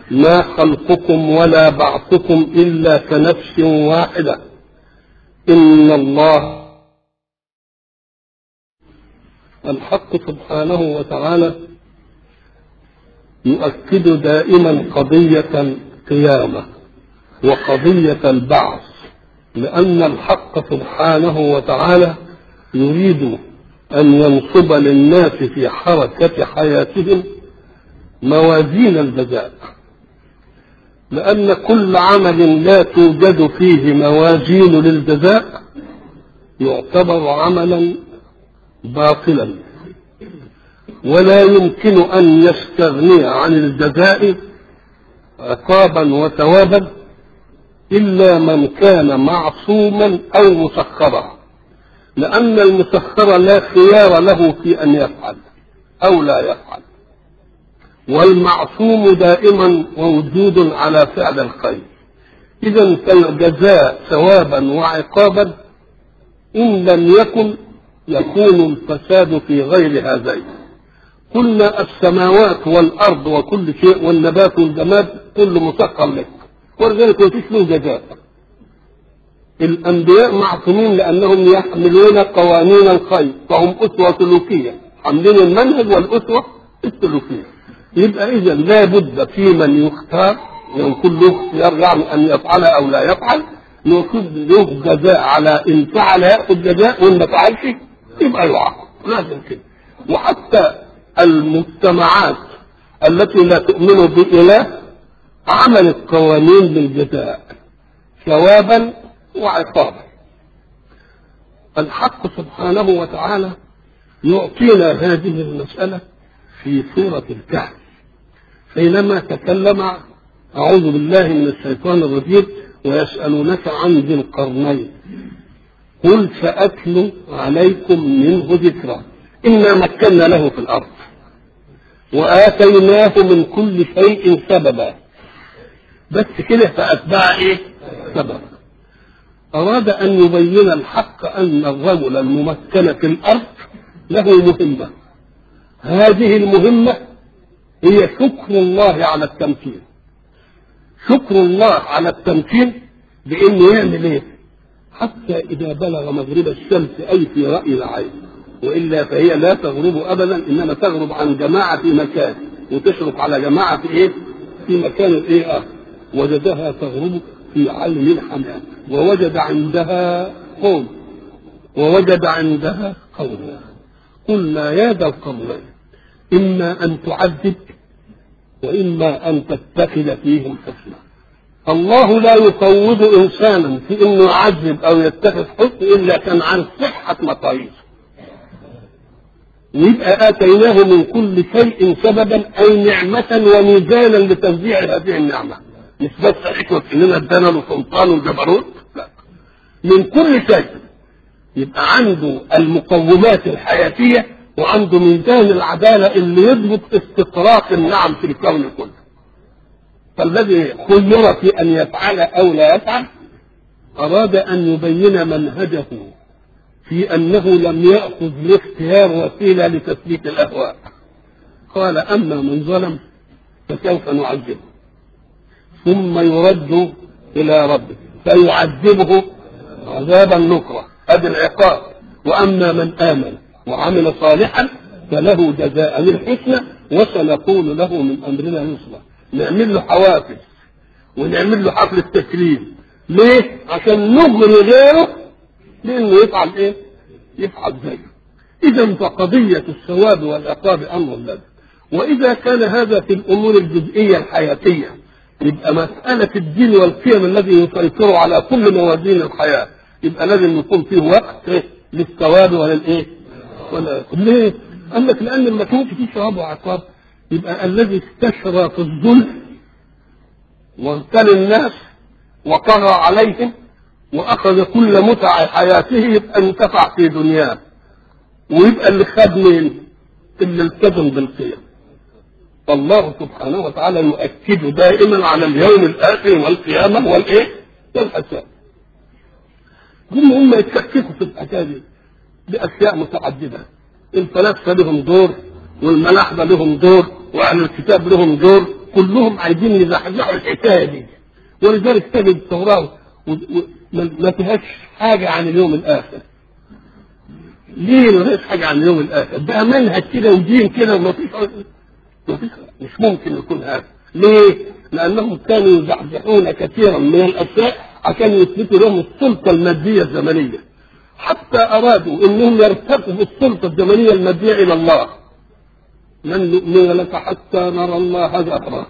ما خلقكم ولا بعثكم إلا كنفس واحدة إن الله الحق سبحانه وتعالى يؤكد دائما قضية القيامة وقضية البعث لأن الحق سبحانه وتعالى يريد أن ينصب للناس في حركة حياتهم موازين الجزاء لأن كل عمل لا توجد فيه موازين للجزاء يعتبر عملا باطلا ولا يمكن أن يستغني عن الجزاء عقابا وثوابا إلا من كان معصوما أو مسخرا لأن المسخر لا خيار له في أن يفعل أو لا يفعل والمعصوم دائما موجود على فعل الخير إذا فالجزاء ثوابا وعقابا إن لم يكن يكون الفساد في غير هذين قلنا السماوات والأرض وكل شيء والنبات والجماد كل مسخر لك ولذلك ما فيش له جزاء الأنبياء معصومين لأنهم يحملون قوانين الخير فهم أسوة سلوكية حاملين المنهج والأسوة السلوكية يبقى إذا لا بد في من يختار يكون له اختيار يعني أن يفعل أو لا يفعل يكون له جزاء على إن فعل يأخذ جزاء وإن ما فعلش يبقى يعاقب لازم كده وحتى المجتمعات التي لا تؤمن بإله عملت قوانين للجزاء ثوابا وعقابا الحق سبحانه وتعالى يعطينا هذه المسألة في سورة الكهف حينما تكلم أعوذ بالله من الشيطان الرجيم ويسألونك عن ذي القرنين قل سأتلو عليكم منه ذكرا إنا مكنا له في الأرض وآتيناه من كل شيء سببا بس كده فأتبع إيه؟ سببا أراد أن يبين الحق أن الرجل الممكن في الأرض له مهمة هذه المهمة هي شكر الله على التمكين شكر الله على التمكين بأنه يعمل إيه؟ حتى إذا بلغ مغرب الشمس أي في رأي العين وإلا فهي لا تغرب أبدا إنما تغرب عن جماعة في مكان وتشرق على جماعة في إيه؟ في مكان إيه آخر وجدها تغرب في علم الحمام ووجد عندها قوم ووجد عندها قوما قلنا يا ذا القومين إما أن تعذب وإما أن تتخذ فيهم حسنا الله لا يفوض إنسانا في إنه يعذب أو يتخذ حسن إلا كان عن صحة مقاييسه ويبقى آتيناه من كل شيء سببا أي نعمة وميزانا لتوزيع هذه النعمة مش بس حكمة إننا ادانا له سلطان وجبروت لا من كل شيء يبقى عنده المقومات الحياتية وعنده ميزان العدالة اللي يضبط استطراق النعم في الكون كله فالذي خير في أن يفعل أو لا يفعل أراد أن يبين منهجه في أنه لم يأخذ لاختيار وسيلة لتثبيت الأهواء قال أما من ظلم فسوف نعذبه ثم يرد إلى ربه فيعذبه عذابا نكرا هذا العقاب وأما من آمن وعمل صالحا فله جزاء الحسنى وسنقول له من أمرنا يسرا نعمل له حوافز ونعمل له حفل التكريم ليه؟ عشان نغري غيره لانه يفعل ايه؟ يفعل زيه. اذا فقضيه الثواب والعقاب امر لازم. واذا كان هذا في الامور الجزئيه الحياتيه يبقى مساله الدين والقيم الذي يسيطر على كل موازين الحياه يبقى لازم يكون فيه وقت إيه؟ للثواب وللايه؟ ولا ليه؟ قال لك لان لما كانش فيه ثواب وعقاب يبقى الذي استشرى في الظلم وابتلى الناس وطغى عليهم واخذ كل متع حياته يبقى انتفع في دنياه ويبقى اللي خد مين؟ اللي التزم بالقيم فالله سبحانه وتعالى يؤكد دائما على اليوم الاخر والقيامه والايه؟ والحساب. هم هم يتشككوا في الحكايه دي باشياء متعدده. الفلاسفه لهم دور والملاحده لهم دور واهل الكتاب لهم دور كلهم عايزين يزحزحوا الحكايه دي ولذلك تجد التوراه و- و- ما ما فيهاش حاجه عن اليوم الاخر ليه ما فيهاش حاجه عن اليوم الاخر بقى منهج كده ودين كده وما فيش ما فيش مش ممكن يكون هذا ليه؟ لانهم كانوا يزحزحون كثيرا من الاشياء عشان يثبتوا لهم السلطه الماديه الزمنيه حتى ارادوا انهم يرتقوا بالسلطه الزمنيه الماديه الى الله لن نؤمن لك حتى نرى الله جهرا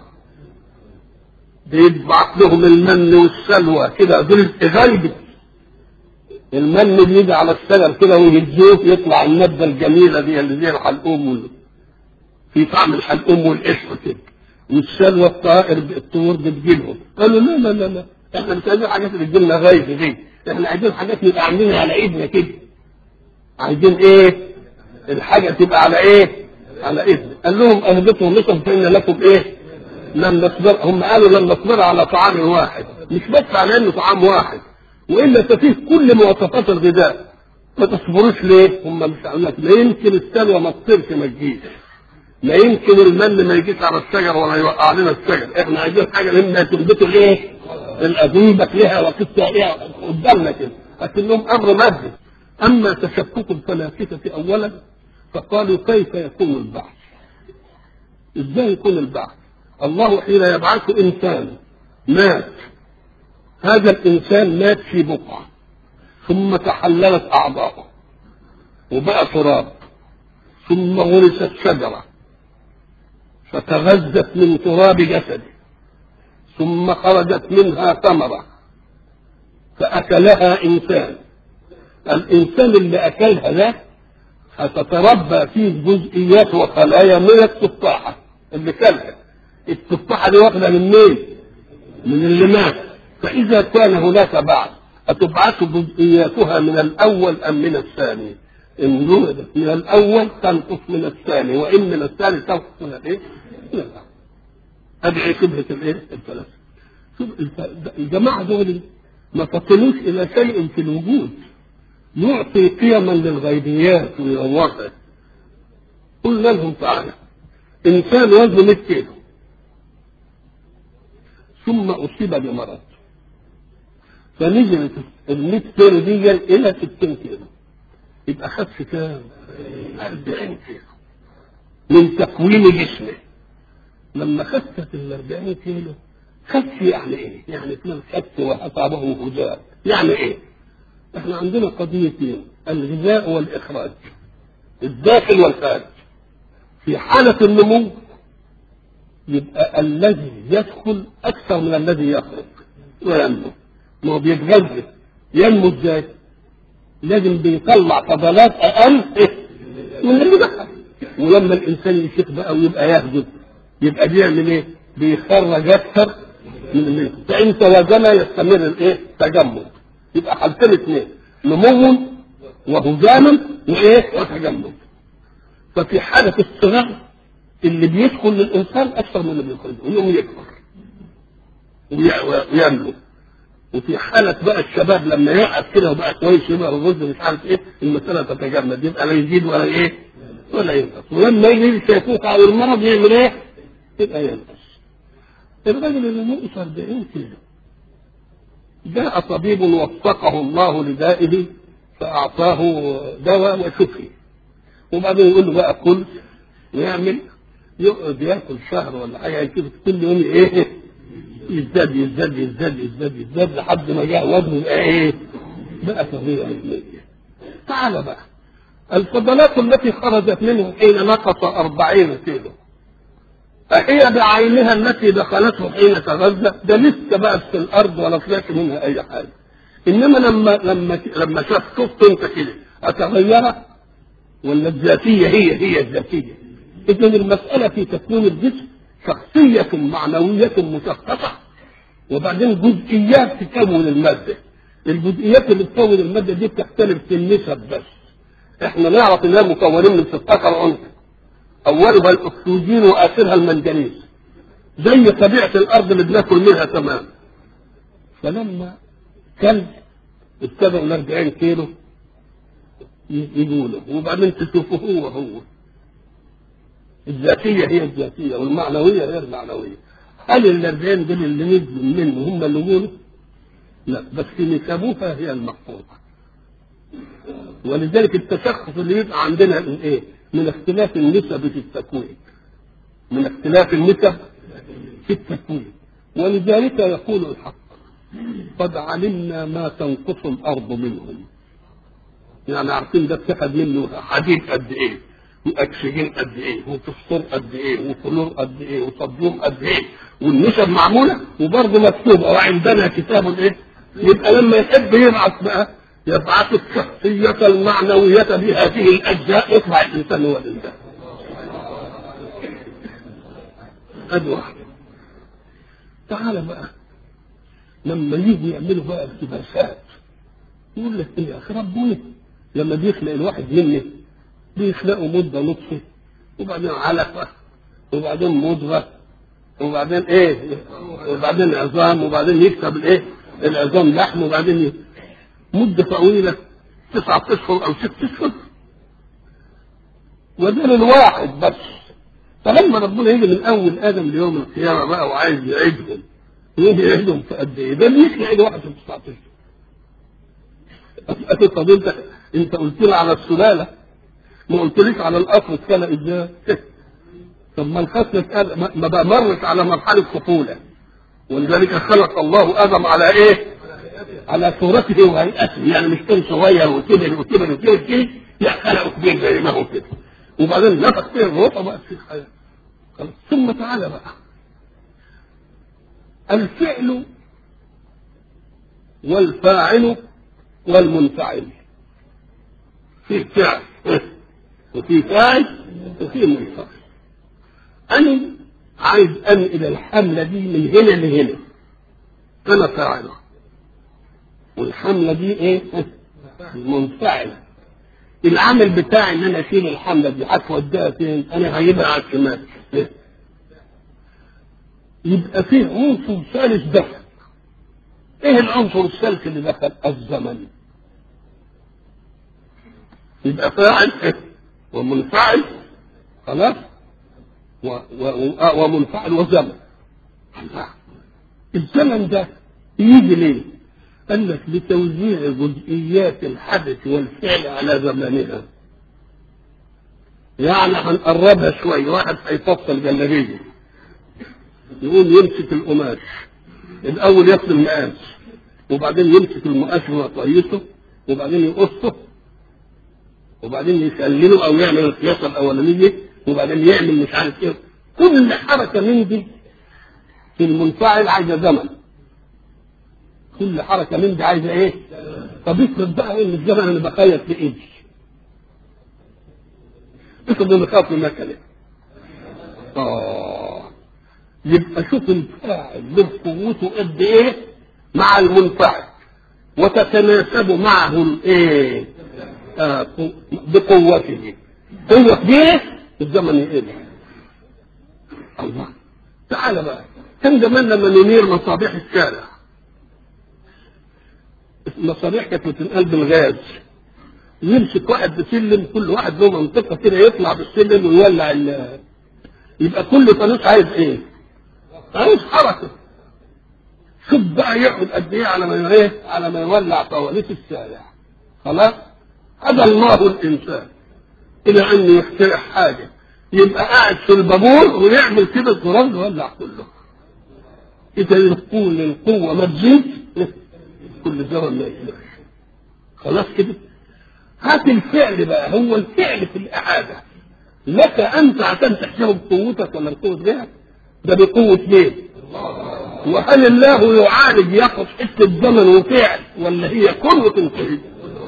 بيبعث لهم المن والسلوى كده دول غيب المن بيجي على الشجر كده ويهزوه يطلع الماده الجميله دي اللي زي الحلقوم وال- في طعم الحلقوم والقشر كده والسلوى الطائر الطيور بتجيلهم قالوا لا لا لا لا احنا مش عايزين حاجات اللي تجيلنا غيب دي احنا عايزين حاجات نبقى عاملينها على ايدنا كده عايزين ايه الحاجه تبقى على ايه على ايدنا قال لهم اهبطوا مصر فان لكم ايه لن نصبر هم قالوا لن نصبر على طعام واحد مش بس على انه طعام واحد والا ففيه كل مواصفات الغذاء ما تصبروش ليه؟ هم مش هقول لك لا يمكن السلوى ما تطيرش ما تجيش لا يمكن المن ما يجيش على الشجر ولا يوقع لنا الشجر احنا عايزين حاجه لما تنبتوا الايه؟ الأذوبة لها وقصة لها قدامنا كده لكنهم امر مادي اما تشكك الفلاسفه اولا فقالوا كيف يكون البعث؟ ازاي يكون البعث؟ الله حين يبعث انسان مات هذا الانسان مات في بقعه ثم تحللت اعضاؤه وبقى تراب ثم غرست شجره فتغذت من تراب جسده ثم خرجت منها ثمره فاكلها انسان الانسان اللي اكلها ده هتتربى فيه جزئيات وخلايا من التفاحه اللي كلها التفاحه دي واخده من مين؟ من اللي مات فاذا كان هناك بعث أتبعث جزئياتها من الأول أم من الثاني؟ إن وجدت من الأول تنقص من الثاني وإن من الثاني تنقص من الإيه؟ من الأول. هذه شبهة الإيه؟ الفلاسفة. شوف الف- الجماعة دول ما فطنوش إلى شيء في الوجود يعطي قيما للغيبيات وينورها. قلنا لهم تعالى إنسان وزنه 100 كيلو ثم أصيب بمرض فنزلت ال 100 كيلو دي الى 60 كيلو يبقى خدش كام؟ 40 كيلو من تكوين جسمه لما خست ال 40 كيلو خس يعني ايه؟ يعني اثنين خس واصابه هزال يعني ايه؟ احنا عندنا قضيتين الغذاء والاخراج الداخل والخارج في حالة النمو يبقى الذي يدخل أكثر من الذي يخرج وينمو ما هو بيتغذى ينمو ازاي؟ لازم بيطلع فضلات اقل من اللي دخل ولما الانسان يشيخ بقى ويبقى يهجد يبقى بيعمل ايه؟ بيخرج اكثر من اللي فان توازن يستمر الايه؟ تجمد يبقى حالتين اثنين نمو وهجاما وايه؟ وتجمد ففي حالة الصغر اللي بيدخل للإنسان أكثر من اللي بيخرجه ويقوم يكبر وي- وينمو وفي حالة بقى الشباب لما يقعد كده وبقى كويس يبقى الرز مش عارف ايه المسألة تتجمد يبقى لا يزيد ولا ايه ولا ينقص ولما يجي الشيخوخة أو المرض يعمل ايه؟ يبقى ينقص الرجل اللي نقص 40 كيلو جاء طبيب وفقه الله لدائه فأعطاه دواء وشفي وبعدين يقول له بقى كل ويعمل يقعد ياكل شهر ولا حاجه كده كل يوم ايه يزداد يزداد يزداد يزداد يزداد لحد ما جاء وزنه بقى ايه؟ بقى صغير تعال بقى الفضلات التي خرجت منه حين نقص أربعين كيلو أهي بعينها التي دخلته حين تغذى ده لسه بقى في الأرض ولا طلعش منها أي حاجة إنما لما لما لما شاف شفت أنت كده أتغيرت ولا الذاتية هي هي الذاتية إذا المسألة في تكوين الجسم شخصية معنوية مشخصة وبعدين جزئيات تكون المادة الجزئيات اللي تكون المادة دي بتختلف في النسب بس احنا نعرف انها مكونين من 16 عنصر اولها الاكسجين واخرها المنجنيز زي طبيعة الارض اللي بناكل منها تمام فلما كلب ابتدى ال 40 كيلو يقوله وبعدين تشوفه هو هو الذاتية هي الذاتية والمعنوية هي المعنوية هل ال 40 دول اللي نزلوا منه هم اللي قولوا؟ لا بس نسبوها هي المحفوظة ولذلك التشخص اللي بيبقى عندنا من ايه؟ من اختلاف النسب في التكوين من اختلاف النسب في التكوين ولذلك يقول الحق قد علمنا ما تنقص الارض منهم يعني عارفين ده اتخذ منه حديد قد ايه واكسجين قد ايه وفوسفور قد ايه وكلور قد ايه وصوديوم قد ايه والنسب معموله وبرضه مكتوبه وعندنا كتاب ايه يبقى لما يحب يبعث بقى يبعث الشخصية المعنوية بهذه الأجزاء يطلع الإنسان هو الإنسان. أدي واحدة. تعال بقى لما يجوا يعملوا بقى التباسات يقول لك إيه يا أخي ربنا لما بيخلق الواحد مني بيخلقوا مدة نطفة وبعدين علقة وبعدين مضغة وبعدين ايه وبعدين عظام وبعدين يكتب الايه العظام لحم وبعدين ي... مدة طويلة تسعة أشهر أو ست أشهر وده للواحد بس فلما ربنا يجي من أول آدم ليوم القيامة بقى وعايز يعيدهم يجي يعيدهم في قد إيه؟ ده اللي يخلق الواحد في تسعة أشهر طب أنت أنت قلت لي على السلالة ما قلتليش على الأصل اتخلق إزاي؟ طب ما الخصلة ما بقى مرت على مرحلة طفولة ولذلك خلق الله آدم على إيه؟ على صورته وهيئته يعني مش كان صغير وكبر وكبر وكبر كده لا خلقه كبير زي ما هو كده وبعدين نفخ فيه الروح وبقت فيه الحياه خلاص ثم تعالى بقى الفعل والفاعل والمنفعل في فعل وفي فاعل وفي منفعل أنا عايز أنقل الحملة دي من هنا لهنا أنا فاعله والحملة دي ايه؟ منفعلة. العمل بتاعي ان انا اشيل الحملة دي هتوديها فين؟ انا هجيبها على الشمال. إيه؟ يبقى فيه عنصر ثالث دخل. ايه العنصر الثالث اللي دخل؟ الزمن. يبقى فاعل إيه؟ ومنفعل خلاص؟ و و ومنفعل وزمن. الله. الزمن ده يجي ليه؟ قال لك لتوزيع جزئيات الحدث والفعل على زمانها يعني هنقربها شوية واحد هيفصل جلابية يقوم يمسك القماش الأول ياخد المقاس وبعدين يمسك المقاس ويطيسه وبعدين يقصه وبعدين يسلله أو يعمل الخياطة الأولانية وبعدين يعمل مش عارف إيه كل حركة من دي في المنفعل عايزة زمن كل حركة من دي عايزة ايه؟ طب افرض بقى ان الزمن انا بخيط في ايدي. افرض اني خاف من مكنة. اه يبقى شوف الفاعل له قوته قد ايه مع المنفعل وتتناسب معه الايه؟ آه بقوته. قوة كبيرة الزمن يقل. الله تعالى بقى كان زمان لما ننير مصابيح الشارع المصابيح كانت بتنقل بالغاز يمسك واحد بسلم كل واحد له منطقه كده يطلع بالسلم ويولع ال يبقى كل فانوس عايز ايه؟ عايز حركه شوف بقى يقعد قد ايه على ما ايه؟ على ما يولع فوانيس الشارع خلاص؟ هدى الله الانسان الى ان يخترع حاجه يبقى قاعد في البابور ويعمل كده الزرار يولع كله اذا القوه القوه ما تزيد كل زمن ما يسمعش خلاص كده هات الفعل بقى هو الفعل في الإعادة لك أنت عشان تحسبه بقوتك ولا بقوة غيرك ده بقوة مين؟ وهل الله يعالج ياخذ حتة زمن وفعل ولا هي كل تنتهي؟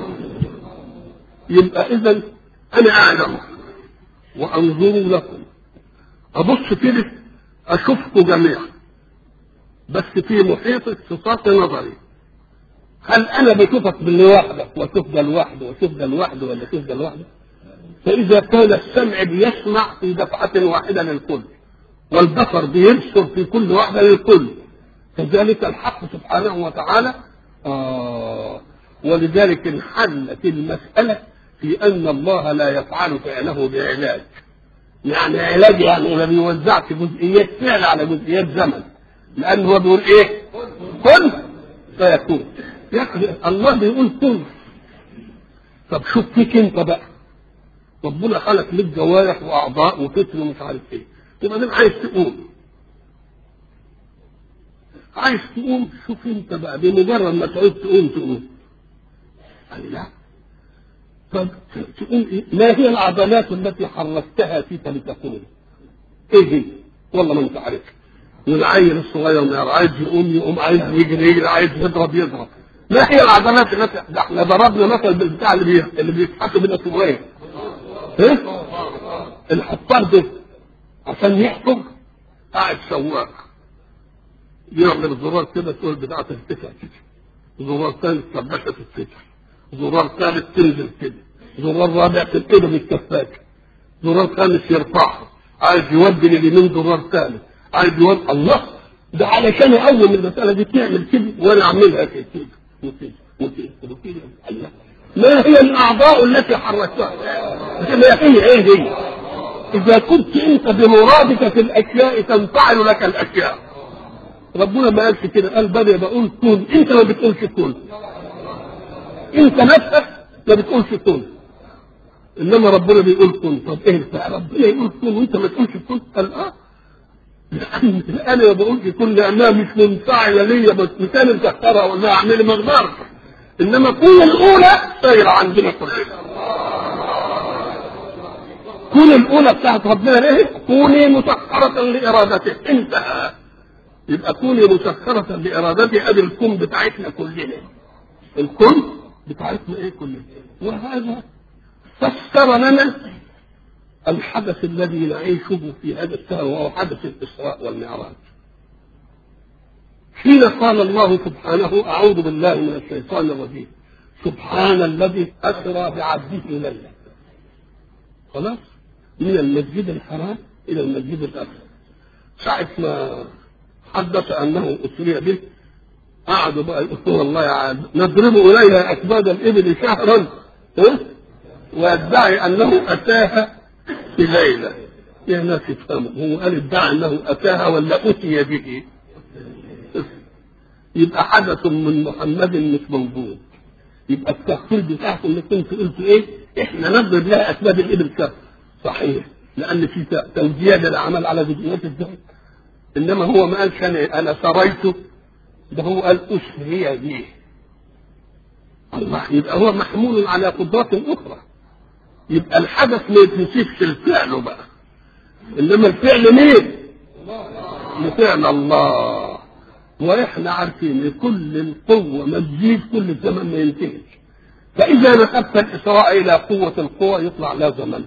يبقى إذا أنا أعلم وأنظر لكم أبص كده أشوفكم جميعا بس في محيط اختصاص نظري هل انا بشوفك باللي وحدك واشوف ده لوحده واشوف ده لوحده ولا اشوف ده لوحده؟ فاذا كان السمع بيسمع في دفعه واحده للكل والبصر بيبصر في كل واحده للكل كذلك الحق سبحانه وتعالى آه ولذلك انحلت المساله في ان الله لا يفعل فعله بعلاج يعني علاج يعني ما بيوزعش جزئيات فعل على جزئيات زمن لان هو بيقول ايه كن فيكون يا اخي الله بيقول كن طب شوف فيك انت بقى ربنا خلق لك جوارح واعضاء وفكر ومش عارف ايه يبقى انت عايز تقوم عايز تقوم شوف انت بقى بمجرد ما تعوز تقوم تقوم قال لا طب تقوم إيه؟ ما هي العضلات التي حركتها فيك لتقوم ايه هي والله ما انت عارف والعيل الصغير ما عايز يقوم يقوم عايز يجري يجري عايز يضرب يضرب ما هي العضلات التي ده احنا ضربنا مثل بالبتاع اللي بي... اللي بيتحط بين الصبغين ايه الحفار ده عشان يحفر قاعد سواق يعمل زرار كده تقول بتاعة ترتفع كده زرار ثالث ثبتها تتفتح زرار ثالث تنزل كده زرار رابع تتقلب الكفاك زرار خامس يرفعها عايز يودي لليمين زرار ثالث عايز يودي الله ده علشان اول المساله دي تعمل كده وانا اعملها كده وكده وكده وكده الله ما هي الاعضاء التي حركتها؟ ما هي ايه هي؟ اذا كنت انت بمرادك في الاشياء تنفعل لك الاشياء ربنا ما قالش كده قال بل بقول كن انت ما بتقولش كن انت نفسك ما بتقولش كن انما ربنا بيقول كن طب ايه بقى ربنا يقول كن وانت ما تقولش كن قال اه لان انا ما بقولش كن لانها مش منفعله ليا بس مثال مسخرها ولا اعمل ما اقدرش انما كون الاولى سايره عندنا كلنا كون الاولى بتاعت ربنا ايه كوني مسخره لارادته انتهى يبقى كوني مسخرة لإرادته أدي الكون بتاعتنا كلنا الكون بتاعتنا إيه كلنا وهذا فسر لنا الحدث الذي نعيشه في هذا الشهر وهو حدث الإسراء والمعراج حين قال الله سبحانه أعوذ بالله من الشيطان الرجيم سبحان الذي أسرى بعبده ليلا خلاص من المسجد الحرام إلى المسجد الأقصى ساعة ما حدث انه اسري به قعدوا بقى يقولوا والله عاد نضرب اليها اكباد الابل شهرا ها؟ ويدعي انه اتاها في ليله يا ناس افهموا هو قال ادعى انه اتاها ولا اتي به يبقى حدث من محمد مش موجود يبقى التخفيل بتاعكم انك انتوا قلتوا ايه؟ احنا نضرب لها اكباد الابل شهر صحيح لان في توجيه للعمل على جزئيات الذهب انما هو ما قالش انا انا سريته ده هو قال اسري به الله يبقى هو محمول على قدرات اخرى يبقى الحدث ما يتنسيبش الفعل بقى انما الفعل مين؟ لفعل الله واحنا عارفين ان كل القوه ما تزيد كل الزمن ما ينتهيش فاذا نسبت الاسراء الى قوه القوى يطلع لا زمن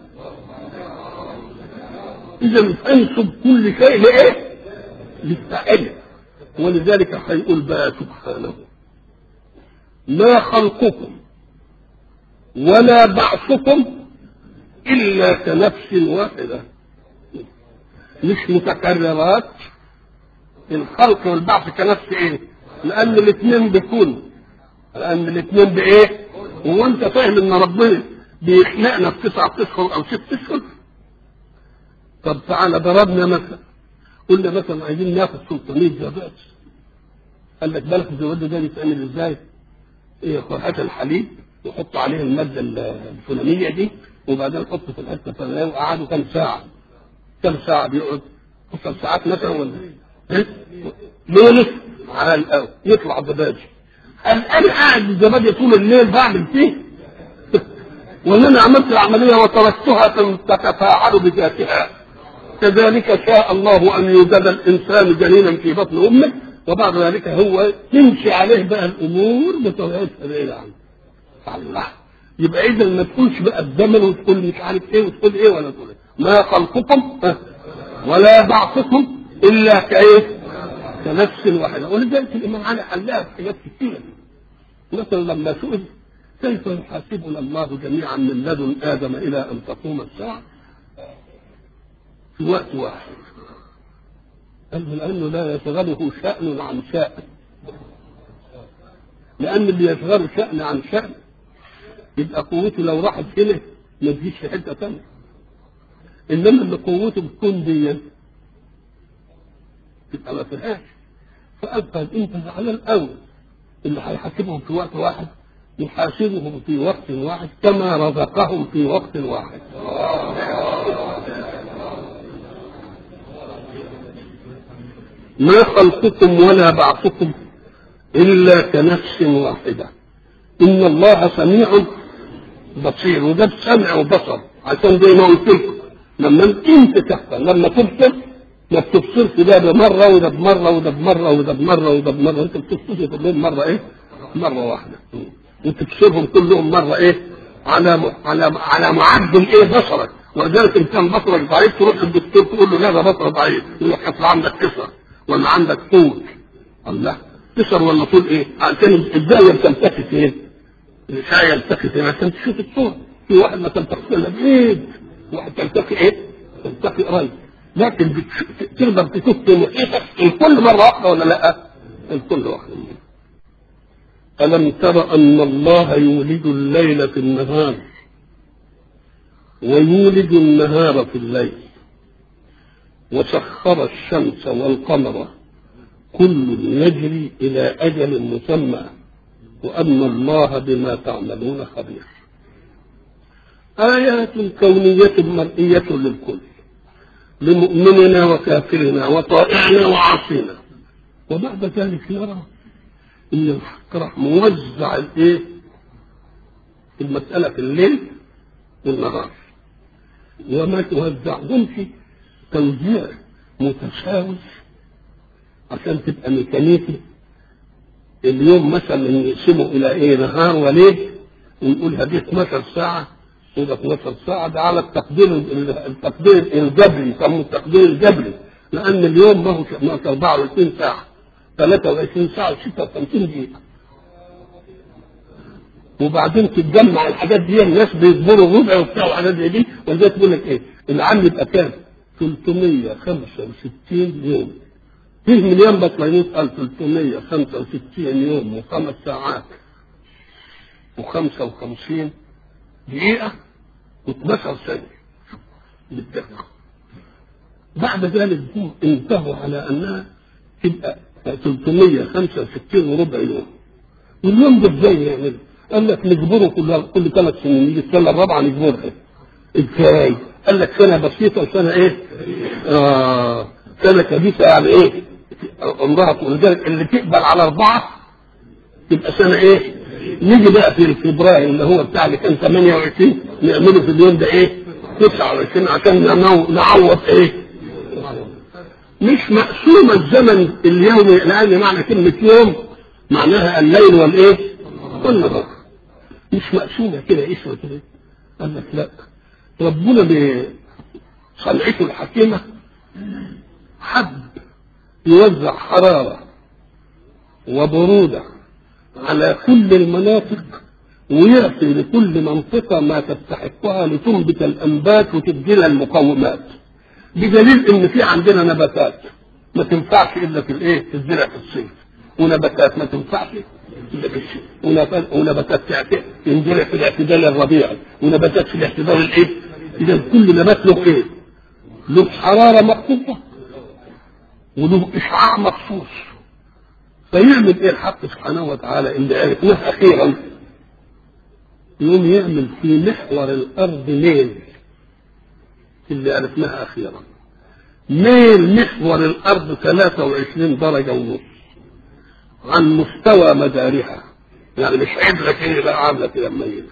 اذا انسب كل شيء لايه؟ للفاعل ولذلك هيقول بقى سبحانه ما خلقكم ولا بعثكم الا كنفس واحده مش متكررات الخلق والبعث كنفس ايه؟ لان الاثنين بيكونوا لان الاثنين بايه؟ هو انت فاهم ان ربنا بيخلقنا في تسعة اشهر او ست اشهر طب تعالى ضربنا مثلا قلنا مثلا عايزين ناخد 600 زبادي قال لك بالك الزبادي ده بيتعمل ازاي؟ ايه قرحة الحليب وحط عليه المادة الفلانية دي وبعدين حطه في الحتة الفلانية وقعدوا كام ساعة كام ساعة بيقعد 10 ساعات مثلا ولا ايه؟ ليلة على الأول يطلع زبادي قال انا قاعد الزبادي طول الليل بعمل فيه وان انا عملت العملية وتركتها تتفاعل بذاتها كذلك شاء الله ان يوجد الانسان جنينا في بطن امه وبعد ذلك هو تمشي عليه بقى الامور بطبيعتها بعيد عنه الله يبقى اذا ما تقولش بقى الزمن وتقول مش عارف ايه وتقول ايه ولا تقول ايه ما خلقكم ولا بعثكم الا كايه كنفس واحده ولذلك الامام علي حلها في حاجات كثيره مثلا لما سئل كيف يحاسبنا الله جميعا من لدن ادم الى ان تقوم الساعه في وقت واحد قال لأنه لا يشغله شأن عن شأن لأن اللي يشغله شأن عن شأن يبقى قوته لو راحت هنا ما تجيش في حتة ثانية انما اللي قوته بتكون دي تبقى ما فيهاش فقال طيب انت زعلان قوي اللي هيحاسبهم في وقت واحد يحاسبهم في وقت واحد كما رزقهم في وقت واحد ما خلقكم ولا بعثكم إلا كنفس واحدة إن الله سميع بصير وده بسمع وبصر عشان زي ما قلت لكم لما انت تحصل لما تبصر ما بتبصرش ده بمرة وده بمرة وده بمرة وده بمرة وده بمرة انت بتبصر كلهم مرة ايه؟ مرة واحدة وتبصرهم كلهم مرة ايه؟ على م... على على معدل ايه بصرك ولذلك ان كان بصرك ضعيف تروح للدكتور تقول له لا ده بصر ضعيف يقول لك اصل عندك كسر ولا عندك طول الله كسر ولا طول ايه؟ عشان الزاويه بتلتقي فين؟ الاشعه يلتقي فين عشان تشوف الطول في واحد ما تلتقي الا بعيد واحد تلتقي ايه؟ تلتقي قريب لكن بتش... تقدر تشوف في محيطك الكل مره واحده ولا لا؟ الكل واحده ألم تر أن الله يولد الليل في النهار ويولد النهار في الليل وسخر الشمس والقمر كل يجري إلى أجل مسمى وأن الله بما تعملون خبير آيات كونية مرئية للكل لمؤمننا وكافرنا وطائعنا وعاصينا وبعد ذلك نرى ان الحق راح موزع الايه المسألة في الليل والنهار وما توزعهمش توزيع متساوي عشان تبقى ميكانيكي اليوم مثلا نقسمه الى ايه نهار وليل ونقول هذه 12 ساعة وده 12 ساعة ده على التقدير التقدير الجبري يسموه التقدير الجبري لأن اليوم ما هو 24 ساعة 23 ساعة و56 دقيقة وبعدين تتجمع الحاجات دي الناس بيصبروا ربع وبتاع وحاجات زي دي ولذلك تقول لك ايه العام يبقى كام؟ 365 يوم فيه مليون بطليموت قال 365 يوم وخمس ساعات و55 دقيقة و12 ثانية بالدقة بعد ذلك هم انتهوا على انها تبقى 365 وربع يوم واليوم ده ازاي يعمل؟ قال لك نجبره كل كل ثلاث سنين يجي السنه الرابعه نجبرها ازاي؟ قال لك سنه بسيطه وسنه ايه؟ آه سنه كبيسه يعني ايه؟ عمرها طول لذلك اللي تقبل على اربعه تبقى سنه ايه؟ نيجي بقى في فبراير اللي هو بتاع اللي كان 28 نعمله في اليوم ده ايه؟ 29 عشان نعوض ايه؟ مش مقسومة الزمن اليومي لأن معنى كلمة يوم معناها الليل والإيه؟ والنهار مش مقسومة كده اسمه كده قال لك لا ربنا بصنعته الحكيمة حب يوزع حرارة وبرودة على كل المناطق ويعطي لكل منطقة ما تستحقها لتنبت الأنبات وتدي لها المقومات بدليل ان في عندنا نباتات ما تنفعش الا في الايه في الزرع في الصيف ونباتات ما تنفعش الا في الشتاء ونباتات تنزرع في الاعتدال الربيعي ونباتات في الاعتدال الايه اذا كل نبات له ايه له حراره مخصوصه وله اشعاع مخصوص فيعمل ايه الحق سبحانه وتعالى اللي عرفناه اخيرا يقوم يعمل في محور الارض ليل اللي عرفناها أخيرا ميل محور الأرض 23 درجة ونص عن مستوى مدارها يعني مش عدلة كده بقى عاملة كده مميزة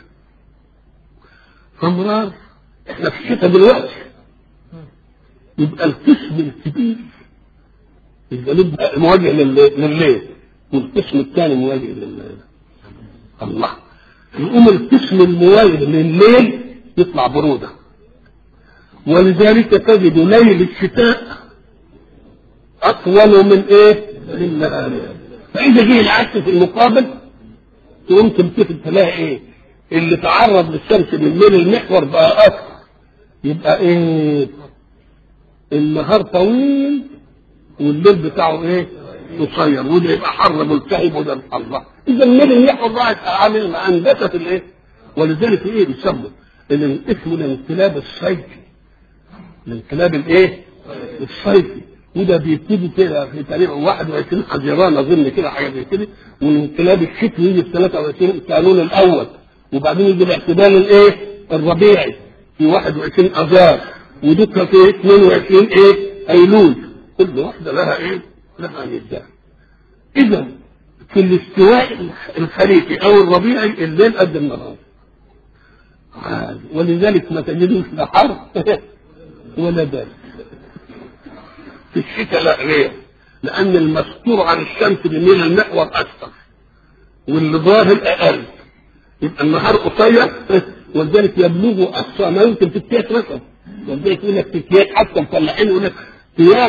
فمرار احنا في الشتاء دلوقتي يبقى القسم الكبير الجنوب مواجه لليل والقسم الثاني مواجه لليل الله يقوم القسم المواجه لليل يطلع بروده ولذلك تجد ليل الشتاء أطول من إيه؟ من نهارها فإذا جه العكس في المقابل تقوم تمتثل تلاقي إيه؟ اللي تعرض للشمس بالليل المحور بقى أكثر يبقى إيه؟ النهار طويل والليل بتاعه إيه؟ قصير وده يبقى حر ملتهب وده الله إذا الليل المحور بقى عامل أنبتة الإيه؟ ولذلك إيه بيسموا اسمه الانقلاب الصيفي الانقلاب الايه؟ الصيفي وده بيبتدي كده في تاريخ 21 حزيران اظن كده حاجه زي كده والانقلاب الشتوي يجي في 23 كانون الاول وبعدين يجي الاعتدال الايه؟ الربيعي في 21 اذار ودكها في 22 ايه؟ ايلول كل واحده لها ايه؟ لها نساء اذا في الاستواء الخريفي او الربيعي الليل قد النهار عادي. ولذلك ما تجدوش لا حر ولا برد في الشتاء لا غير لان المستور عن الشمس بيميل المحور اكثر واللي ظاهر اقل يبقى النهار قصير ولذلك يبلغ اقصى ما يمكن في الكياس مثلا ولذلك يقول لك في الكياس حتى مطلعين يقول لك كياس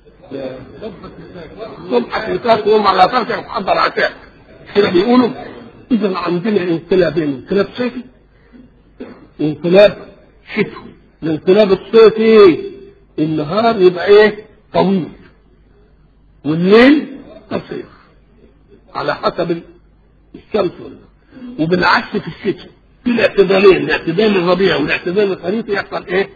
صبحك نساك وهم على فرشك محضر عشاء كده بيقولوا اذا عندنا انقلابين انقلاب صيفي وانقلاب شتوي الانقلاب الصيفي النهار يبقى ايه طويل والليل قصير على حسب الشمس والنهار وبالعكس في الشتاء في الاعتدالين الاعتدال الربيع والاعتدال الخريفي يحصل ايه؟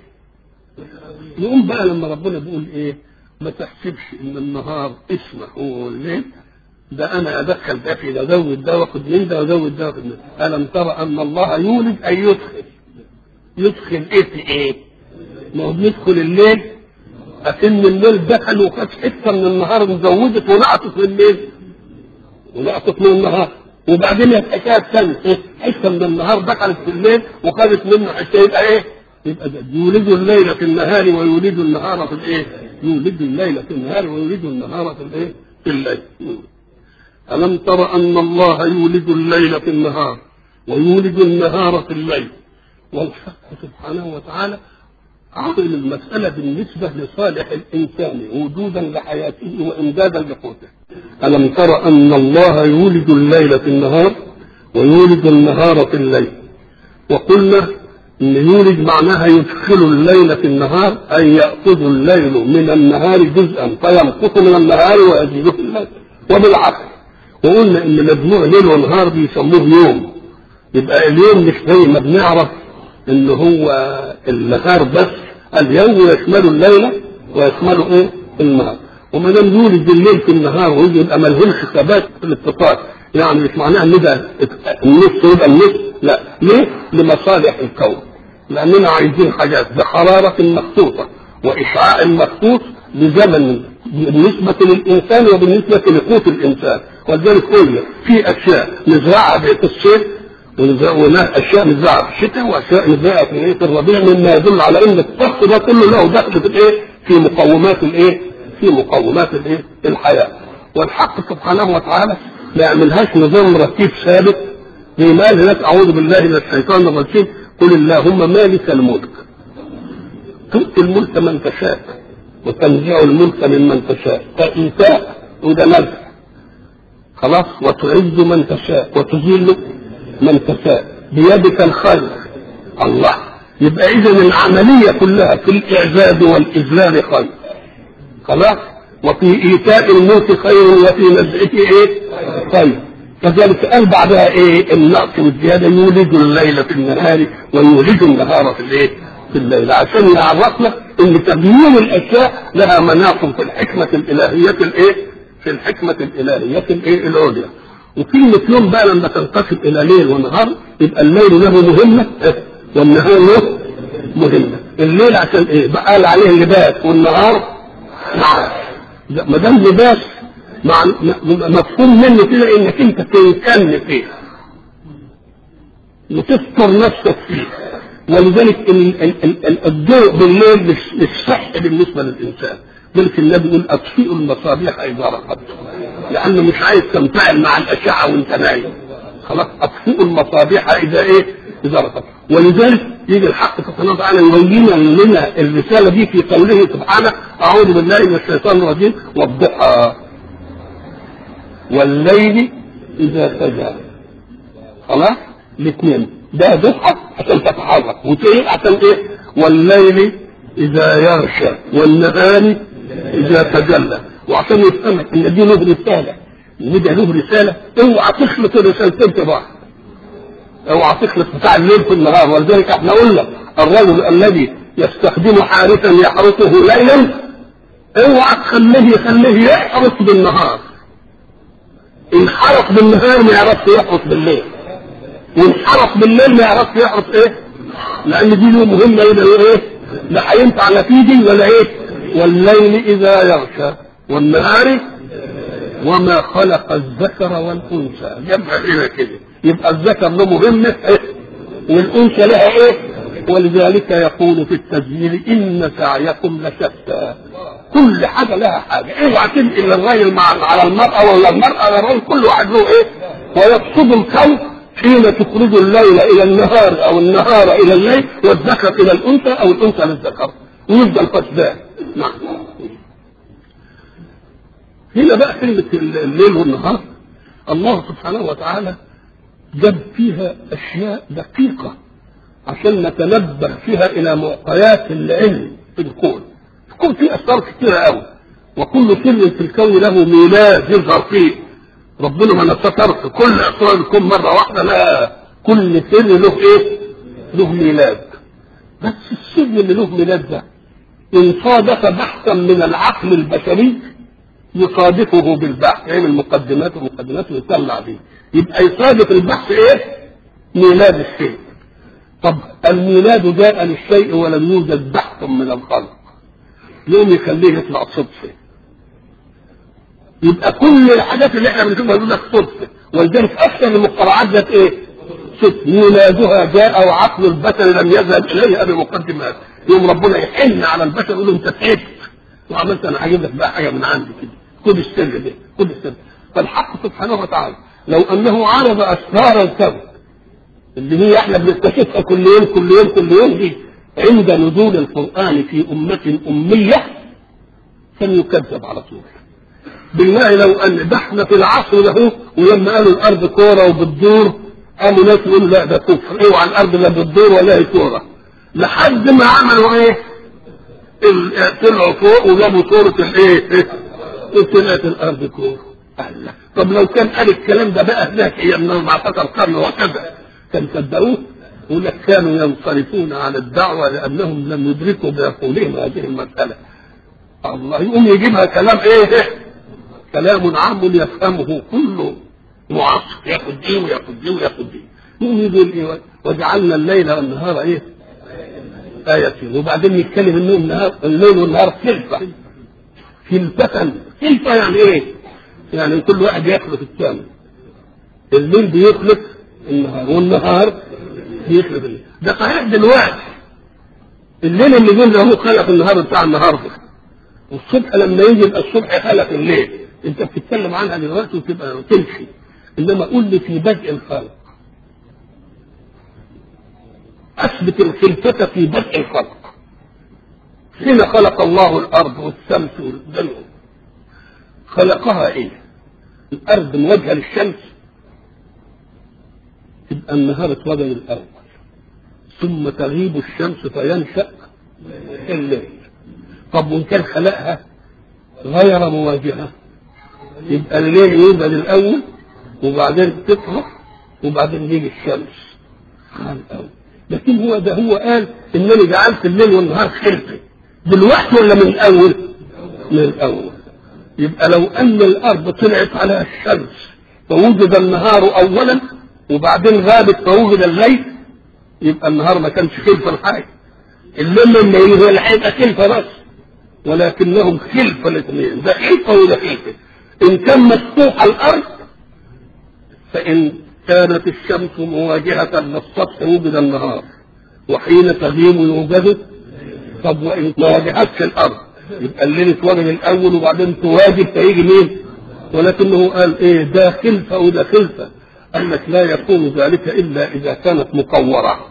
يقوم بقى لما ربنا بيقول ايه؟ ما تحسبش ان النهار اسمه والليل ده انا ادخل ده في ده ازود ده واخد من ده وازود ده واخد من ده الم ترى ان الله يولد ان يدخل يدخل ايه في ايه؟ ما هو بيدخل الليل أكن الليل دخل وخد حته من النهار مزودت ونقطت من الليل ونقطت من النهار وبعدين الحكايه الثانيه حته من النهار دخلت في الليل وخدت منه حته يبقى ايه؟ يبقى ده يولد الليل في النهار ويولد النهار في الايه؟ يولد الليل في النهار ويولد النهار في الايه؟ في الليل. ألم تر أن الله يولد الليل في النهار ويولد النهار في الليل والحق سبحانه وتعالى عقل المسألة بالنسبة لصالح الإنسان وجودا لحياته وإمدادا لقوته ألم تر أن الله يولد الليل في النهار ويولد النهار في الليل وقلنا إن يولد معناها يدخل الليل في النهار أي يأخذ الليل من النهار جزءا فينقص من النهار ويزيده في الليل وبالعكس وقلنا إن مجموع ليل ونهار بيسموه يوم يبقى اليوم مش زي ما بنعرف ان هو النهار بس اليوم يشمل الليل ويشمل ايه النهار وما دام يولد الليل في النهار ويجي يبقى ما لهمش ثبات في الاتصال يعني مش معناها ان ده النص يبقى النص لا ليه؟ لمصالح الكون لاننا عايزين حاجات بحراره مخصوصه واشعاع مخصوص لزمن بالنسبة للإنسان وبالنسبة لقوت الإنسان ولذلك قلنا في أشياء نزرعها في الصيف ونزرع اشياء نزرعها في الشتاء واشياء نزرعها في الايه في الربيع مما يدل على ان الطقس ده كله له دخل في الايه في مقومات الايه في مقومات الايه الحياه والحق سبحانه وتعالى ما يعملهاش نظام رتيب ثابت زي ما قال هناك اعوذ بالله من الشيطان الرجيم قل اللهم مالك الملك تؤتي الملك من تشاء وتنزع الملك ممن تشاء فإيتاء وده ملك خلاص وتعز من تشاء وتذل من تشاء بيدك الخير الله يبقى اذا العمليه كلها في الاعزاز والاذلال خير خلاص وفي ايتاء الموت خير وفي نزعه ايه خير كذلك قال بعدها ايه النقص والزياده يولد الليل في النهار ويولد النهار في الايه في الليل عشان يعرفنا ان تغيير الاشياء لها مناط في الحكمه الالهيه الايه في الحكمه الالهيه الايه العليا وكلمة يوم بقى لما تنقسم إلى ليل ونهار يبقى الليل له مهمة والنهار له مهمة الليل عشان إيه؟ بقى قال عليه لباس والنهار معاش ما دام لباس مع مفهوم منه كده إنك أنت تنكن فيه وتستر نفسك فيه ولذلك الضوء بالليل مش صح بالنسبة للإنسان ذلك النبي يقول أطفئوا المصابيح إذا رقدتم لأنه مش عايز تنفعل مع الأشعة وأنت نايم خلاص أطفئوا المصابيح إذا إيه إذا رقدتم ولذلك يجي الحق سبحانه وتعالى يبين لنا الرسالة دي في قوله سبحانه أعوذ بالله من الشيطان الرجيم والضحى والليل إذا سجى خلاص الاثنين ده ضحى عشان تتحرك وتيه عشان ايه والليل اذا يغشى والنهار اذا تجلى وعشان يفهمك ان دي له رساله ان ده له رساله اوعى تخلط الرسالتين في بعض اوعى تخلط بتاع الليل في النهار ولذلك احنا قلنا الرجل الذي يستخدم حارسا يحرسه ليلا اوعى تخليه يخليه يحرس بالنهار ان حرس بالنهار ما يعرفش يحرس بالليل وان حرس بالليل ما يعرفش يحرس ايه لان دي له مهمه ايه ايه لا هينفع لا في دي ولا ايه والليل اذا يغشى والنهار وما خلق الذكر والانثى جمع هنا كده يبقى الذكر له مهمه إيه؟ والانثى لها ايه ولذلك يقول في التسجيل ان سعيكم لشتى كل حاجه لها حاجه اوعى تنقل الراجل مع على المراه ولا المراه على الرجل كل واحد له ايه ويقصد الكون حين تخرج الليل الى النهار او النهار الى الليل والذكر الى الانثى او الانثى للذكر ويفضل فسدان نعم هنا بقى كلمة الليل والنهار الله سبحانه وتعالى جاب فيها أشياء دقيقة عشان نتنبه فيها إلى معطيات العلم في الكون الكون فيه أسرار كثيرة قوي وكل سر في الكون له ميلاد يظهر فيه ربنا ما نستطرش كل أسرار الكون مرة واحدة لا كل سر له إيه؟ له ميلاد بس السر اللي له ميلاد ده إن صادف بحثا من العقل البشري يصادفه بالبحث يعمل مقدمات ومقدمات ويطلع بيه يبقى يصادف البحث ايه؟ ميلاد الشيء طب الميلاد جاء للشيء ولم يوجد بحث من الخلق يوم يخليه يطلع صدفه يبقى كل الحاجات اللي احنا بنشوفها دي صدفه ولذلك اكثر المخترعات ذات ايه؟ صدفه ميلادها جاء وعقل البشر لم يذهب اليها بمقدمات يوم ربنا يحن على البشر يقول له انت تعبت وعملت انا هجيب لك بقى حاجه من عندي كده خد السر ده خد السر فالحق سبحانه وتعالى لو انه عرض اسرار الكون اللي هي احنا بنكتشفها كل يوم كل يوم كل يوم دي عند نزول القران في امه اميه كان يكذب على طول بالله لو ان ده احنا في العصر ده ولما قالوا الارض كوره وبتدور قاموا ناس يقولوا لا ده كفر اوعى الارض لا بتدور ولا هي كوره لحد ما عملوا ايه؟ طلعوا فوق وجابوا صورة الايه؟ طلعت الارض كوره الله طب لو كان قال الكلام ده بقى هناك ايام 14 قرن وكذا كان صدقوه يقول لك كانوا ينصرفون عن الدعوه لانهم لم يدركوا بعقولهم هذه المساله الله يقوم يجيبها كلام ايه؟ كلام عام يفهمه كل معاصر ياخد دي وياخد دي وياخد دي يقوم يقول ايه؟ وجعلنا الليل والنهار ايه؟ آيتين وبعدين يتكلم انه النهار الليل والنهار خلفة خلفة خلفة يعني ايه؟ يعني كل واحد يخلف الثاني الليل بيخلف النهار والنهار بيخلف الليل ده صحيح دلوقتي الليل اللي قلنا هو خلق النهار بتاع النهارده والصبح لما يجي يبقى الصبح خلق الليل انت بتتكلم عنها دلوقتي وتبقى تمشي انما قول لي في بدء الخلق اثبت الخلفة في بدء الخلق حين خلق الله الارض والشمس والدنيا خلقها ايه الارض موجهه للشمس تبقى النهار اتوجد الاول ثم تغيب الشمس فينشا الليل طب وان كان خلقها غير مواجهه يبقى الليل يوجد الاول وبعدين تطلع وبعدين يجي الشمس على الاول لكن هو ده هو قال انني جعلت الليل والنهار خلفه دلوقتي ولا من الاول؟ من الاول يبقى لو ان الارض طلعت على الشمس فوجد النهار اولا وبعدين غابت فوجد الليل يبقى النهار ما كانش خلفه الحاجه الليل لما يجي هو اللي هيبقى خلفه بس ولكنهم خلفه الاثنين ده خلفه وده خلفه ان كان مفتوح الارض فان كانت الشمس مواجهة للسطح وجد النهار وحين تغيب يوجد طب وإن ما واجهتش الأرض يبقى الليل اتوجد الأول وبعدين تواجد فيجي مين؟ ولكنه قال إيه ده خلفة وده خلفة قال لك لا يكون ذلك إلا إذا كانت مقورة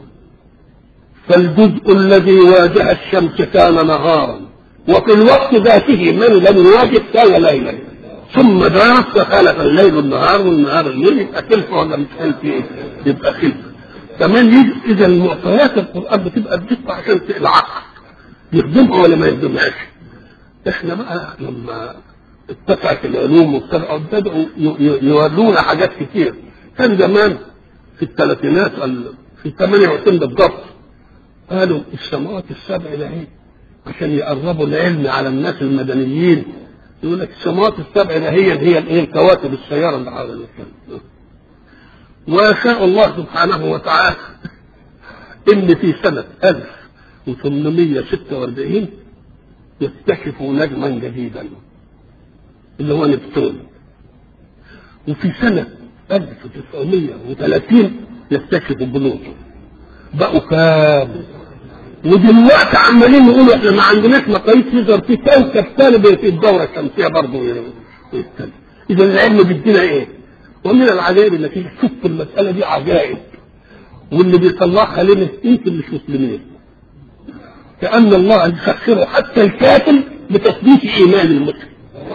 فالجزء الذي واجه الشمس كان نهارا وفي الوقت ذاته من لم يواجه كان ليلا ثم درس فخلق الليل النهار والنهار الليل يبقى خلفه ولا مش خلفه يبقى خلفه كمان يجي اذا المعطيات القران بتبقى بدقه عشان العقل يخدمها ولا ما يخدمهاش احنا بقى لما اتسعت العلوم وابتدعوا ابتدعوا يورونا حاجات كتير كان زمان في الثلاثينات في 28 بالضبط قالوا السماوات السبع ده ايه عشان يقربوا العلم على الناس المدنيين يقول لك السماوات السبع ده هي هي الايه الكواكب السياره اللي حول الكلام ويشاء الله سبحانه وتعالى ان في سنه 1846 يكتشفوا نجما جديدا اللي هو نبتون وفي سنة 1930 يكتشفوا بلوتو بقوا كام ودلوقتي عمالين يقولوا احنا ما عندناش مقاييس يظهر في كوكب ثاني في الدورة الشمسية برضه إذا العلم بيدينا إيه؟ ومن العجائب انك تشوف المسألة دي عجائب واللي بيطلعها لنا يمكن مش مسلمين كأن الله يسخره حتى الكافر بتثبيت إيمان المسلم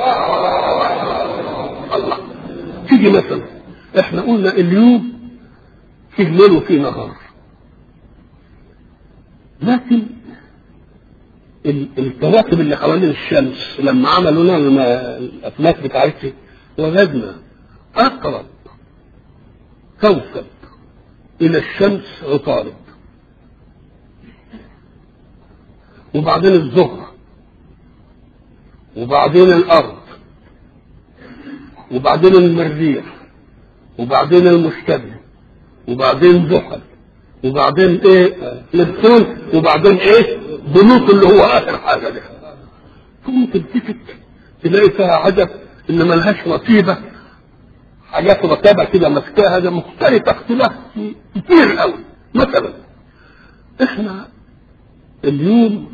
الله تيجي مثلا احنا قلنا اليوم فيه ليل وفيه نهار لكن الكواكب اللي حوالين الشمس لما عملوا لنا الافلاك بتاعتها وجدنا اقرب كوكب الى الشمس عطارد وبعدين الزهرة وبعدين الأرض وبعدين المريخ وبعدين المشتبه وبعدين زحل وبعدين ايه نبتون وبعدين ايه بلوط اللي هو اخر حاجه ده ثم تلتفت تلاقي فيها عجب ان ملهاش رتيبه حاجات رتابه كده ماسكاها ده مختلفه اختلاف كتير قوي مثلا احنا اليوم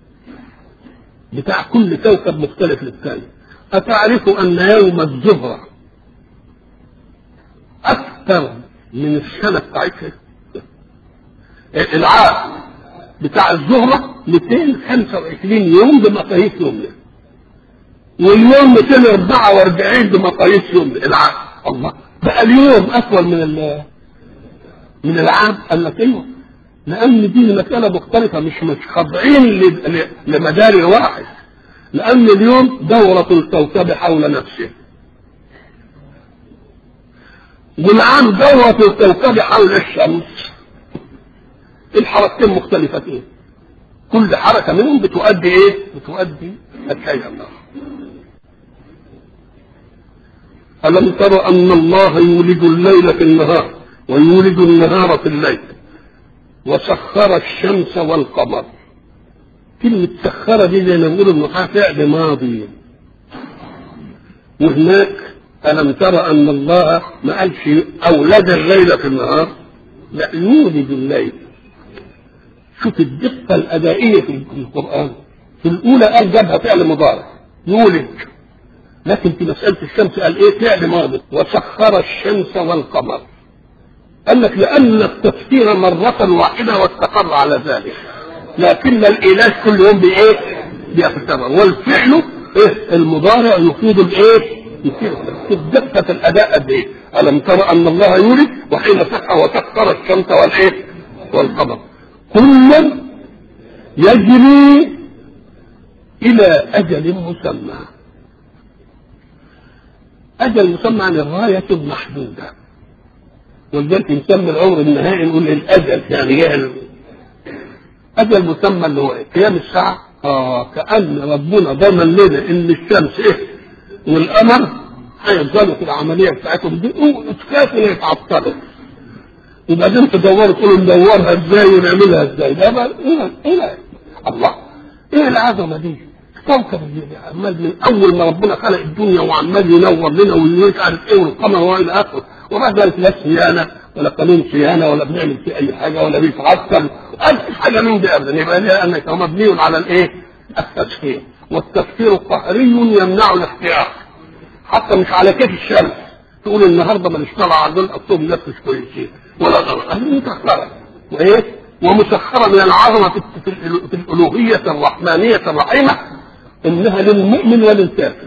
بتاع كل كوكب مختلف للثاني أتعرف أن يوم الزهرة أكثر من السنة بتاعتها العام بتاع الزهرة 225 يوم بمقاييس يومنا واليوم 244 بمقاييس يومنا العام الله بقى اليوم أطول من من العام قال لك ايوه لان دي مساله مختلفه مش مش خاضعين لمدار واحد لان اليوم دوره الكوكب حول نفسه والعام دوره الكوكب حول الشمس الحركتين مختلفتين كل حركه منهم بتؤدي ايه بتؤدي الشيء الاخر ألم تر أن الله يولد الليل في النهار ويولد النهار في الليل وسخر الشمس والقمر كلمة سخر دي زي ما بنقول انه فعل ماضي وهناك ألم ترى أن الله ما قالش أولد الليل في النهار لا يولد الليل شوف الدقة الأدائية في القرآن في الأولى قال جابها فعل مضارع يولد لكن في مسألة الشمس قال إيه فعل ماضي وسخر الشمس والقمر قال لك لأن التفسير مرة واحدة واستقر على ذلك لكن الإله كل يوم بإيه؟ بيتكرر والفعل إيه؟ المضارع يفيد الإيه؟ يفيد دقة الأداء قد إيه؟ ألم ترى أن الله يولد وحين سخر وسخر الشمس والإيه؟ والقمر كل يجري إلى أجل مسمى أجل مسمى عن الغاية المحدودة ولذلك نسمي العمر النهائي نقول الأجل يعني جاء أجل مسمى اللي هو قيام الساعة آه كأن ربنا ضمن لنا إن الشمس إيه والقمر هيفضلوا في العملية بتاعتهم دي وتخافوا يتعطلوا وبعدين تدوروا تقولوا ندورها ازاي ونعملها ازاي ده بقى ايه ايه الله ايه العظمه دي كوكب عمال من اول ما ربنا خلق الدنيا وعمال ينور لنا ومش عارف ايه والقمر والى اخره وبعد ذلك لا صيانه ولا قانون صيانه ولا بنعمل فيه اي حاجه ولا بيتعطل اي حاجه من دي ابدا يبقى لانك هو مبني على الايه؟ التسخير والتسخير قهري يمنع الاختيار حتى مش على كيف الشمس تقول النهارده ما نشتغل على دول اصلهم ناس مش كويسين ولا غلط هذه مسخره وايه؟ ومسخره من العظمه في الالوهيه الرحمانيه الرحيمه انها للمؤمن وللكافر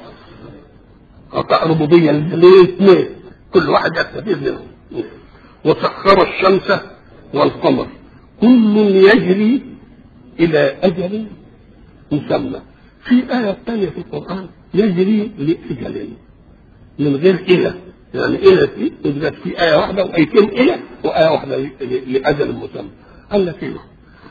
عطاء ربوبيه للاثنين كل واحد يستفيد منهم وسخر الشمس والقمر كل يجري الى اجل مسمى في آية ثانية في القرآن يجري لأجل من غير إلى يعني إلى في يوجد في آية واحدة وآيتين إلى وآية واحدة لأجل مسمى قال لك إيه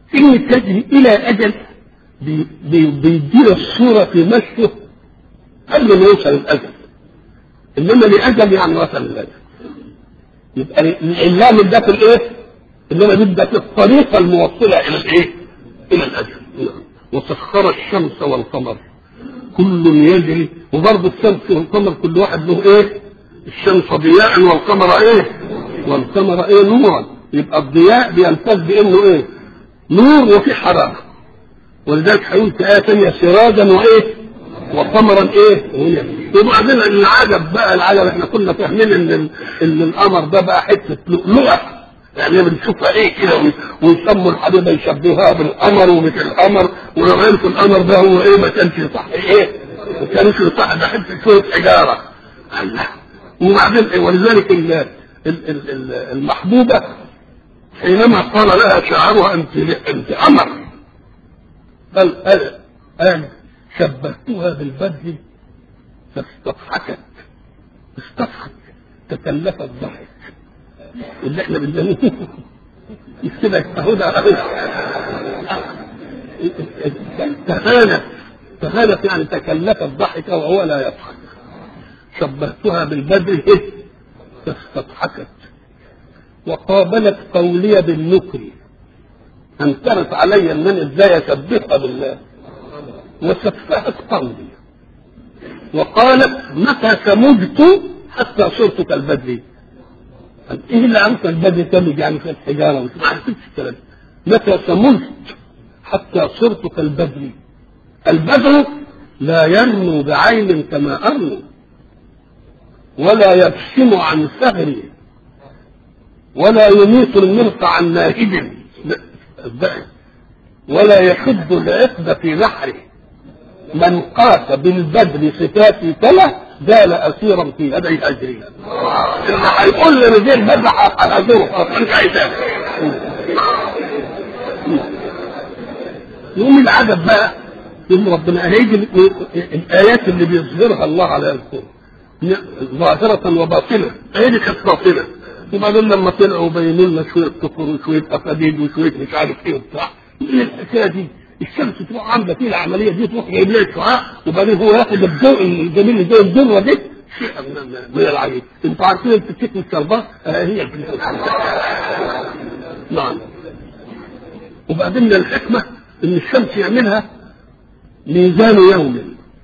كلمة تجري إلى أجل بي- بي- بيدينا الصورة في مشيه قبل ما يوصل الأجل إنما لأجل يعني وصل الأجل يبقى الإعلام ده في الإيه؟ إنما بدها في الطريقة الموصلة إلى الإيه؟ إلى الأجل نعم. وسخر الشمس والقمر كل يجري وبرضه الشمس والقمر كل واحد له إيه؟ الشمس ضياء والقمر إيه؟ والقمر إيه نورا يبقى الضياء بيمتاز بإنه إيه؟ نور وفي حرارة ولذلك هيقول في آية ثانية سراجا وإيه؟ وقمرا إيه؟ وبعدين العجب بقى العجب احنا كنا فاهمين ان ال- ان القمر ده بقى حته لؤلؤه يعني بنشوفها ايه كده وي- ويسموا الحبيبه يشبهوها بالقمر ومش القمر ولو عرفوا القمر ده هو ايه ما كانش صح ايه؟ ما كانش صح ده حته شويه حجاره الله وبعدين إيه؟ ولذلك ال- ال- ال- ال- المحبوبه حينما قال لها شاعرها انت انت قمر قال قال قال شبهتها بالبدر فاستضحكت استضحك تكلفت ضحك اللي احنا بنسميه مش كده يستهودها تهانت تهانت يعني تكلفت ضحكا وهو لا يضحك شبهتها بالبدر إيه؟ فاستضحكت وقابلت قولي بالنكر انكرت علي ان انا ازاي اشبهها بالله وسفهت قولي وقالت متى سمجت حتى صرت كالبدر قال ايه اللي عمت البدر تمج يعني في الحجاره مش ما عرفتش الكلام متى سمجت حتى صرت كالبدر البدر لا يرنو بعين كما ارنو ولا يبسم عن ثغري ولا يميت الملك عن ناهد ولا يشد العقد في نحره من قاس بالبدر صفاتي كلا زال اسيرا في يدي اجري اللي هيقول لي رجال بدر هاجره مش عايزاه يوم العجب بقى يوم ربنا هيجي الايات اللي بيظهرها الله على الكون ظاهرة وباطنة هي دي كانت باطنة وبعدين لما طلعوا بينوا لنا شوية كفر وشوية أفاديد وشوية مش عارف إيه وبتاع من الحكاية دي الشمس تروح عاملة فيه العملية دي تروح جايب لها الشعاع وبعدين هو ياخد الضوء الجميل اللي زي الذرة دي شيء من, من العجيب انتوا عارفين انت بتكتب الشربات آه هي نعم وبعدين من الحكمة ان الشمس يعملها ميزان يومي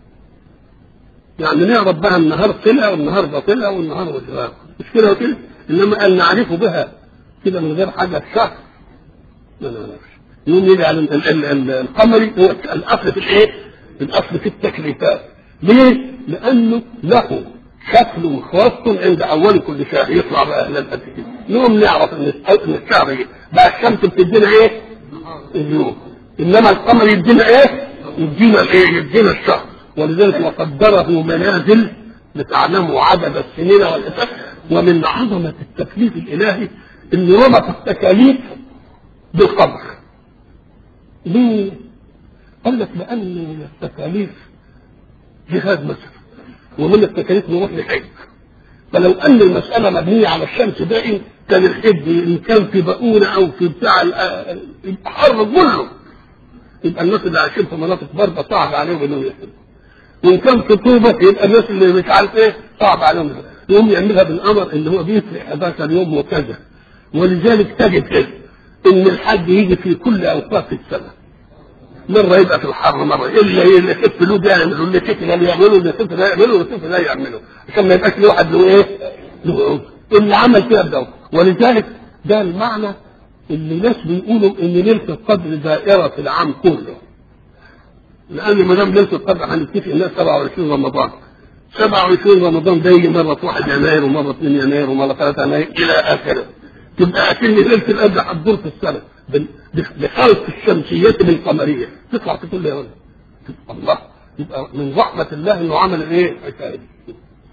يعني نعرف بها النهار طلع والنهار ده طلع والنهار ده مش كده وكده انما قال نعرفه بها كده من غير حاجه الشهر ما نعرفش يوم يجي على ال- ال- ال- القمري هو الاصل في الايه؟ الاصل في التكليفات ليه؟ لانه له شكل خاص عند اول كل شهر يطلع بقى اهل قد كده يوم نعرف ان ان الشهر إيه؟ بقى الشمس بتدينا ايه؟ اليوم انما القمر يدينا ايه؟ يدينا الايه؟ يدينا الشهر ولذلك وقدره منازل لتعلموا عدد السنين والحساب ومن عظمة التكليف الإلهي أن ربط التكاليف بالقمر ليه؟ قال لك لأن التكاليف جهاد مثلا ومن التكاليف نروح لحج فلو أن المسألة مبنية على الشمس دائم كان الحج إن كان في بؤونة أو في بتاع ال- يبقى حر كله يبقى الناس اللي عايشين في مناطق باردة صعب عليهم إنهم يحجوا وان كان خطوبه يبقى الناس اللي مش عارف ايه صعب عليهم يقوم يعملها بالامر اللي هو بيفرق 11 يوم وكذا ولذلك تجد كده ان الحج يجي في كل اوقات السنه مرة يبقى في الحر مرة إلا اللي يخف له ده يعملوا اللي يخف لا يعملوا اللي يخف لا يعملوا واللي يخف لا يعملوا عشان ما يبقاش لواحد له إيه؟ له عذر. اللي عمل كده بدور ولذلك ده المعنى اللي الناس بيقولوا إن ليلة القدر دائرة في العام كله لان ما دام ليله القدر هنتفق انها 27 رمضان 27 رمضان ده يجي مره في 1 يناير ومره 2 يناير ومره 3 يناير الى اخره تبقى اكن ليله القدر هتدور في السنه بال- بخلق الشمسيه بالقمريه تطلع في كل يوم الله يبقى من رحمه الله انه عمل ايه الحكايه دي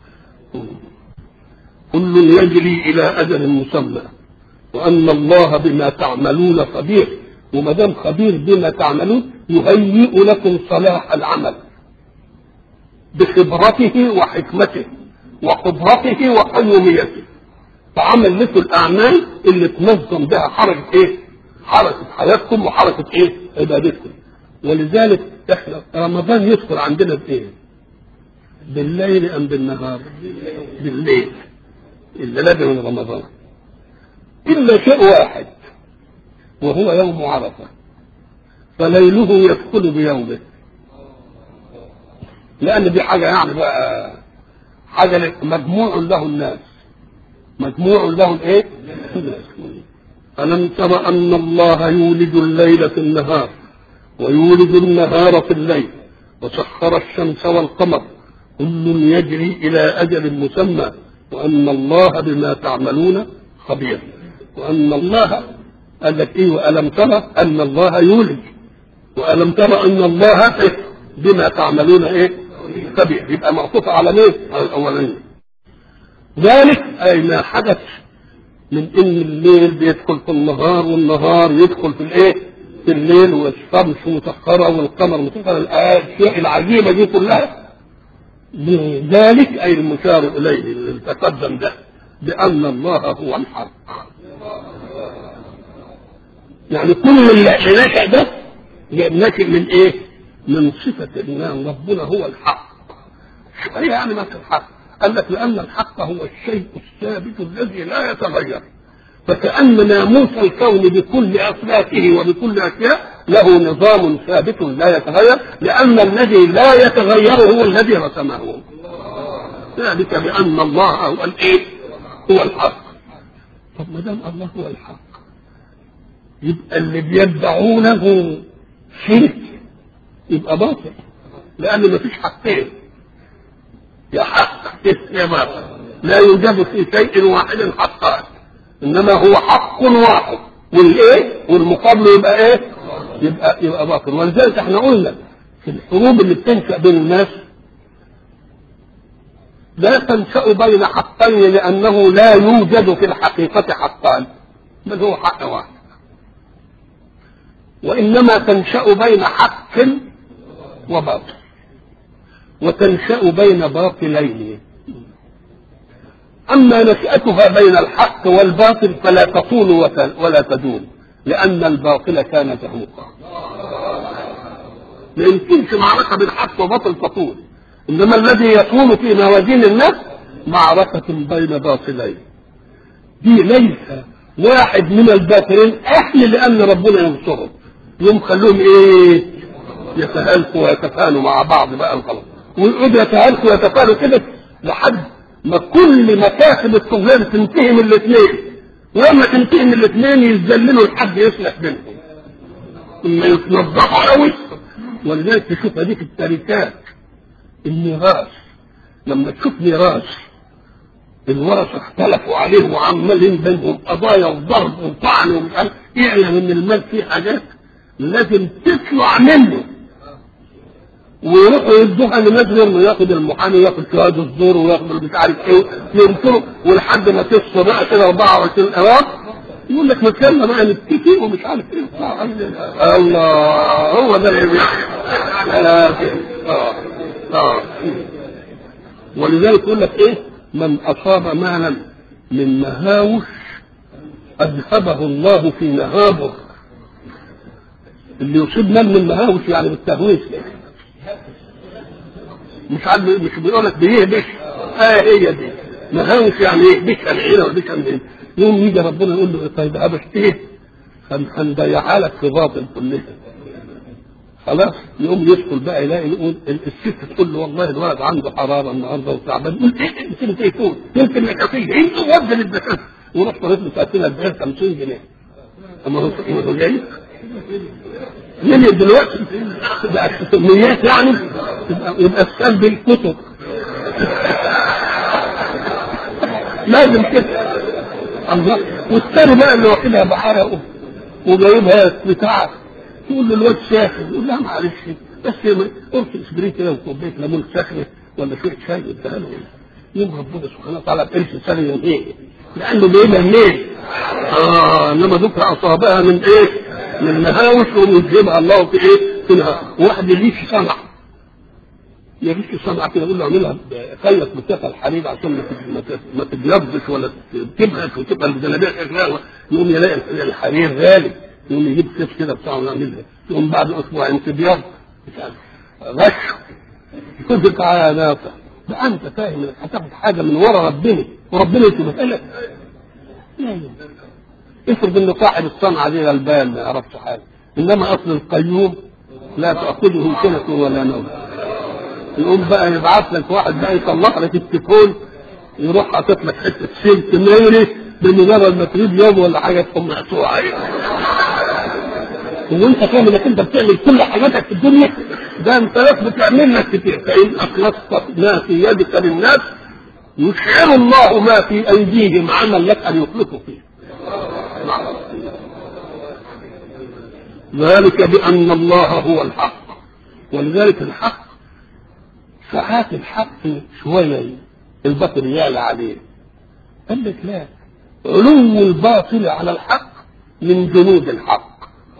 كل يجري الى اجل مسمى وان الله بما تعملون خبير وما دام خبير بما تعملون يهيئ لكم صلاح العمل بخبرته وحكمته وقدرته وقيوميته فعمل لكم الاعمال اللي تنظم بها حركه ايه؟ حركه حياتكم وحركه ايه؟ عبادتكم ولذلك احنا رمضان يدخل عندنا بايه؟ بالليل ام بالنهار؟ بالليل الليله من رمضان الا شيء واحد وهو يوم عرفه فليله يدخل بيومه لان دي حاجه يعني بقى حاجه مجموع له الناس مجموع له الايه؟ الناس ألم تر أن الله يولد الليل في النهار ويولد النهار في الليل وسخر الشمس والقمر كل يجري إلى أجل مسمى وأن الله بما تعملون خبير وأن الله قال لك إيه وألم ترى أن الله يولد وألم ترى أن الله بما تعملون إيه خبير يبقى معطوف على مين؟ على الأولانية ذلك أي ما حدث من ان الليل بيدخل في النهار والنهار يدخل في الايه؟ في الليل والشمس مسخره والقمر مسخر الاشياء العجيبه دي كلها لذلك اي المشار اليه اللي تقدم ده بان الله هو الحق يعني كل اللي نشا ده نشا من ايه؟ من صفه ان ربنا هو الحق ايه يعني ما الحق؟ قال لك لأن الحق هو الشيء الثابت الذي لا يتغير فكأن ناموس الكون بكل أصلاته وبكل أشياء له نظام ثابت لا يتغير لأن الذي لا يتغير هو الذي رسمه ذلك بأن الله هو الإيه؟ هو الحق طب ما دام الله هو الحق يبقى اللي بيدعونه شرك يبقى باطل لأن ما فيش حقين يا حق يا باطل لا يوجد في شيء واحد حقان انما هو حق واحد والايه والمقابل يبقى ايه يبقى يبقى باطل ولذلك احنا قلنا في الحروب اللي بتنشا بين الناس لا تنشا بين حقين لانه لا يوجد في الحقيقه حقان بل هو حق واحد وانما تنشا بين حق وباطل وتنشا بين باطلين أما نشأتها بين الحق والباطل فلا تطول ولا تدوم لأن الباطل كان زهوقا ما يمكنش معركة بين حق وباطل تطول إنما الذي يطول في موازين الناس معركة بين باطلين دي ليس واحد من الباطلين أهل لأن ربنا ينصرهم يوم خلوهم إيه يتهالكوا ويتفانوا مع بعض بقى الغلط ويقعدوا يتهالكوا ويتفانوا كده لحد ما كل مكاسب الطغيان تنتهي من الاثنين ولما تنتهي من الاثنين يتذللوا لحد يصلح بينهم اما يتنظفوا قوي ولذلك تشوف هذيك التركات الميراث لما تشوف ميراث الورثه اختلفوا عليه وعمالين بينهم قضايا وضرب وطعن ومش عارف يعلم ان المال فيه حاجات لازم تطلع منه ويروحوا يدوها لناس غير انه ياخد المحامي وياخد شهاده الزور وياخد مش عارف ايه ينصروا ولحد ما تصفى بقى كده 24 قرار يقول لك نتكلم بقى نتفق ومش عارف ايه الله هو ده اللي اه اه ولذلك يقول لك ايه من اصاب مالا من مهاوش اذهبه الله في نهابه اللي يصيب مال من مهاوش يعني بالتهويش مش عارف مش بيقول لك بيهبش اه هي دي مهاوش يعني يهبشها العيله ويهبشها من يوم يجي ربنا يقول له طيب هبشت ايه؟ هنضيعها لك في باطل كلها خلاص يقوم يدخل بقى يلاقي يقول الست تقول له والله الولد عنده حراره النهارده وتعبان يقول ايه يمكن تيفون يمكن نكافيه انت ودي للدكاتره وروح طلعت له ساعتين البيت 50 جنيه اما هو هو جاي من دلوقتي بقى السميات يعني يبقى, يبقى السؤال بالكتب لازم كده الله والثاني بقى اللي واخدها بحرقه وجايبها بتاع تقول له الواد ساخن يقول لا معلش بس قرص اسبريه كده وكوبايه ليمون ساخنه ولا شويه شاي اديها له يوم ربنا سبحانه وتعالى بقرش سنه يومين لانه جايبها منين؟ اه انما ذكر اصابها من ايه؟ من مهاوش ويجيبها الله في ايه؟ في نهار واحد يليش صنع يليش صنع كده يقول له اعملها خيط بتاع الحليب عشان ما تتجبش ولا تبهش وتبقى الجلابيه شغاله يقوم يلاقي الحرير غالي يقوم يجيب سيف كده بتاعه ويعملها يقوم بعد اسبوعين تبيض مش عارف غش يقول تعالى يا نافع ده انت فاهم انك هتاخد حاجه من ورا ربنا وربنا يسيبها لك افرض ان صاحب الصنعه دي غلبان ما يعرفش حاجه انما اصل القيوم لا تاخذه سنه ولا نوم يقوم بقى يبعث لك واحد بقى يطلع لك التليفون يروح حاطط لك حته سلك ميري بمجرد ما تريد يوم ولا حاجه تقوم مقطوعه عليك وانت فاهم انك انت بتعمل كل حاجاتك في الدنيا ده انت ناس بتعمل لك كتير فان اخلصت ما في يدك للناس يشعر الله ما في ايديهم عمل لك ان يخلصوا فيه ذلك بان الله هو الحق ولذلك الحق ساعات الحق شويه الباطل يعلى عليه قال لك لا علو الباطل على الحق من جنود الحق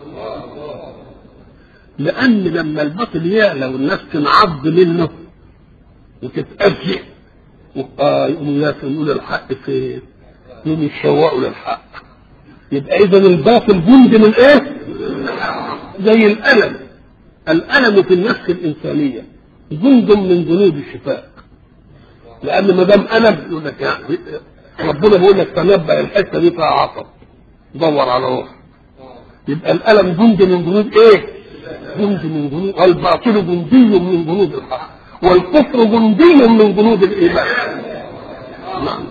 لأن لما الباطل يعلى والناس تنعض منه وتتأذي يقوموا يقولوا الحق فين؟ يقوموا يشوقوا للحق يبقى إذا الباطل جند من إيه؟ زي الألم الألم في النفس الإنسانية جند من جنود الشفاء لأن ما دام ألم يقول لك يعني ربنا بيقول لك تنبأ الحتة دي فيها عصب دور على روح يبقى الألم جند من جنود إيه؟ جند من جنود والباطل جندي من جنود الحق والكفر جندي من جنود الإيمان نعم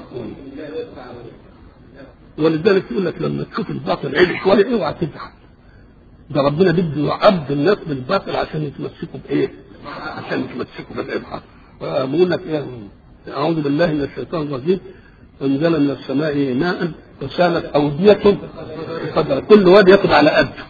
ولذلك يقول لك لما تشوف الباطل عيل شوية اوعى تزعل ده ربنا بده يعبد الناس بالباطل عشان يتمسكوا بايه؟ عشان يتمسكوا بالابحاث بقول لك ايه اعوذ بالله من الشيطان الرجيم انزل من السماء ماء فسالت اوديه بقدر كل واد ياخذ على قده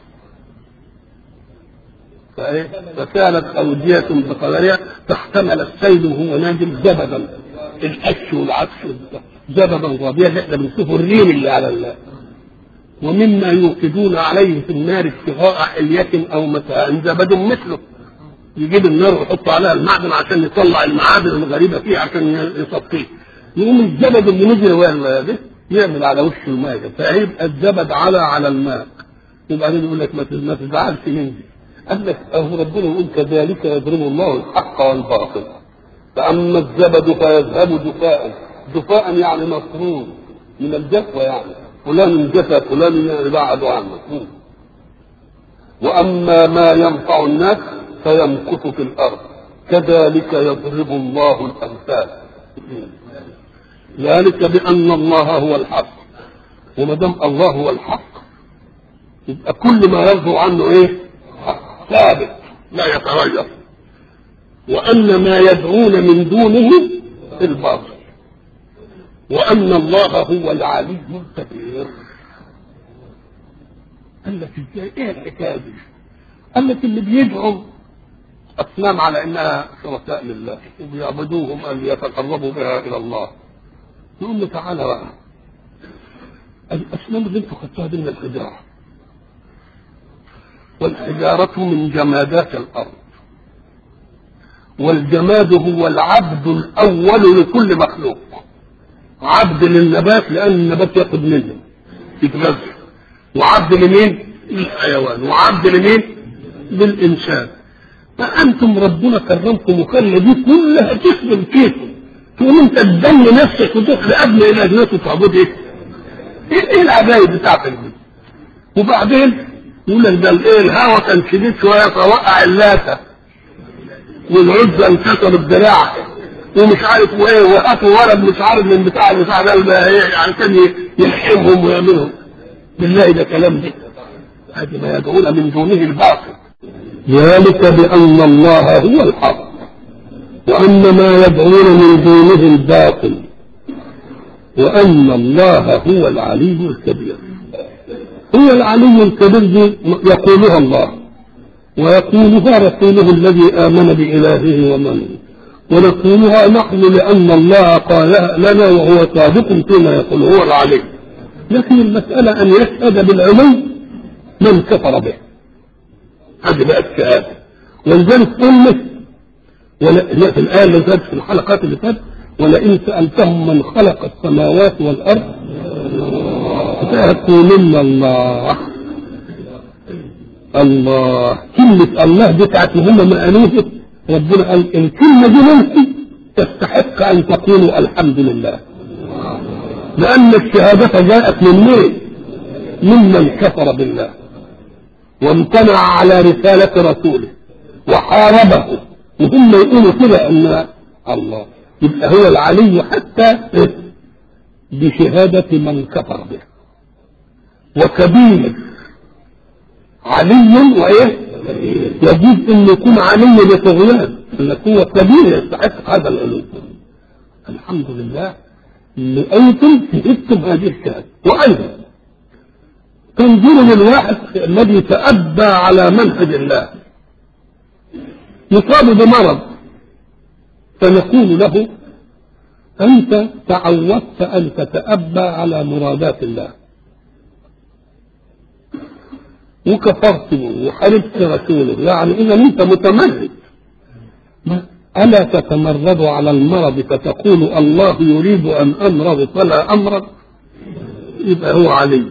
فايه فسالت اوديه بقدرها فاحتمل السيل وهو نازل زبدا الحش والعكس زبدا ربيع اللي احنا بنشوفه الريم اللي على الله ومما يوقدون عليه في النار ابتغاء حلية أو متاع زبد مثله يجيب النار ويحط عليها المعدن عشان يطلع المعادن الغريبة فيه عشان يصفيه يقوم الزبد اللي نزل وين ده يعمل على وش الماء فيبقى الزبد على على الماء وبعدين يقول لك ما تزعلش من دي قال لك اهو ربنا يقول كذلك يضرب الله الحق والباطل فاما الزبد فيذهب جفاء جفاء يعني مفروض من الجفوه يعني فلان جفا فلان يعني بعد عنه واما ما ينفع الناس فيمكث في الارض كذلك يضرب الله الامثال ذلك بان الله هو الحق وما دام الله هو الحق يبقى كل ما يرجو عنه ايه؟ حق ثابت لا يتغير وان ما يدعون من دونه الباطل وأن الله هو العلي الكبير قال لك ازاي ايه الحكايه دي؟ قال لك اللي بيدعوا اصنام على انها شركاء لله وبيعبدوهم ان يتقربوا بها الى الله يقول له تعالى بقى الاصنام اللي انتوا خدتوها دي من الحجاره والحجاره من جمادات الارض والجماد هو العبد الاول لكل مخلوق عبد للنبات لان النبات ياخد منه يتغذى وعبد لمين؟ للحيوان وعبد لمين؟ للانسان فانتم ربنا كرمكم وخلى دي كلها تخدم فيكم تقوم انت تبني نفسك وتروح لابناء الاجناس وتعبد ايه؟ ايه العجائب بتاعتك دي؟ وبعدين يقول لك ده الايه الهوا كان شديد شويه فوقع اللاته والعزى انكسر الذراع ومش عارف وايه وهاتوا ولد مش عارف من بتاع البتاع ده ايه عشان يلحمهم ويعملهم بالله ده كلام ده هذه ما يدعون من دونه الباطل ذلك بأن الله هو الحق وأن ما يدعون من دونه الباطل وأن الله هو العلي الكبير هو العلي الكبير دي يقولها الله ويقولها رسوله الذي آمن بإلهه ومن ونقولها نحن لأن الله قالها لنا وهو صادق فيما يقول هو العلي لكن المسألة أن يشهد بالعلو من كفر به هذه بقى الشهادة ولذلك قلنا ولا في الآية اللي فاتت في الحلقات اللي فاتت ولئن سألتهم من خلق السماوات والأرض فيقولن الله الله كلمة الله دي بتاعت هم ما قالوها ربنا قال الكلمة دي ممكن تستحق أن تقولوا الحمد لله لأن الشهادة جاءت من مين؟ ممن كفر بالله وامتنع على رسالة رسوله وحاربه وهم يقولوا كده ان الله يبقى هو العلي حتى بشهادة من كفر به وكبير علي وايه يجب ان يكون علي بطغيان انك هو كبير يستحق هذا العلو الحمد لله ان انتم شهدتم هذه الشهاده وايضا تنظر للواحد الذي تأبى على منهج الله يصاب بمرض فنقول له أنت تعودت أن تتأبى على مرادات الله وكفرت وحاربت رسوله يعني إذا أنت متمرد ألا تتمرد على المرض فتقول الله يريد أن أمرض فلا أمرض يبقى هو علي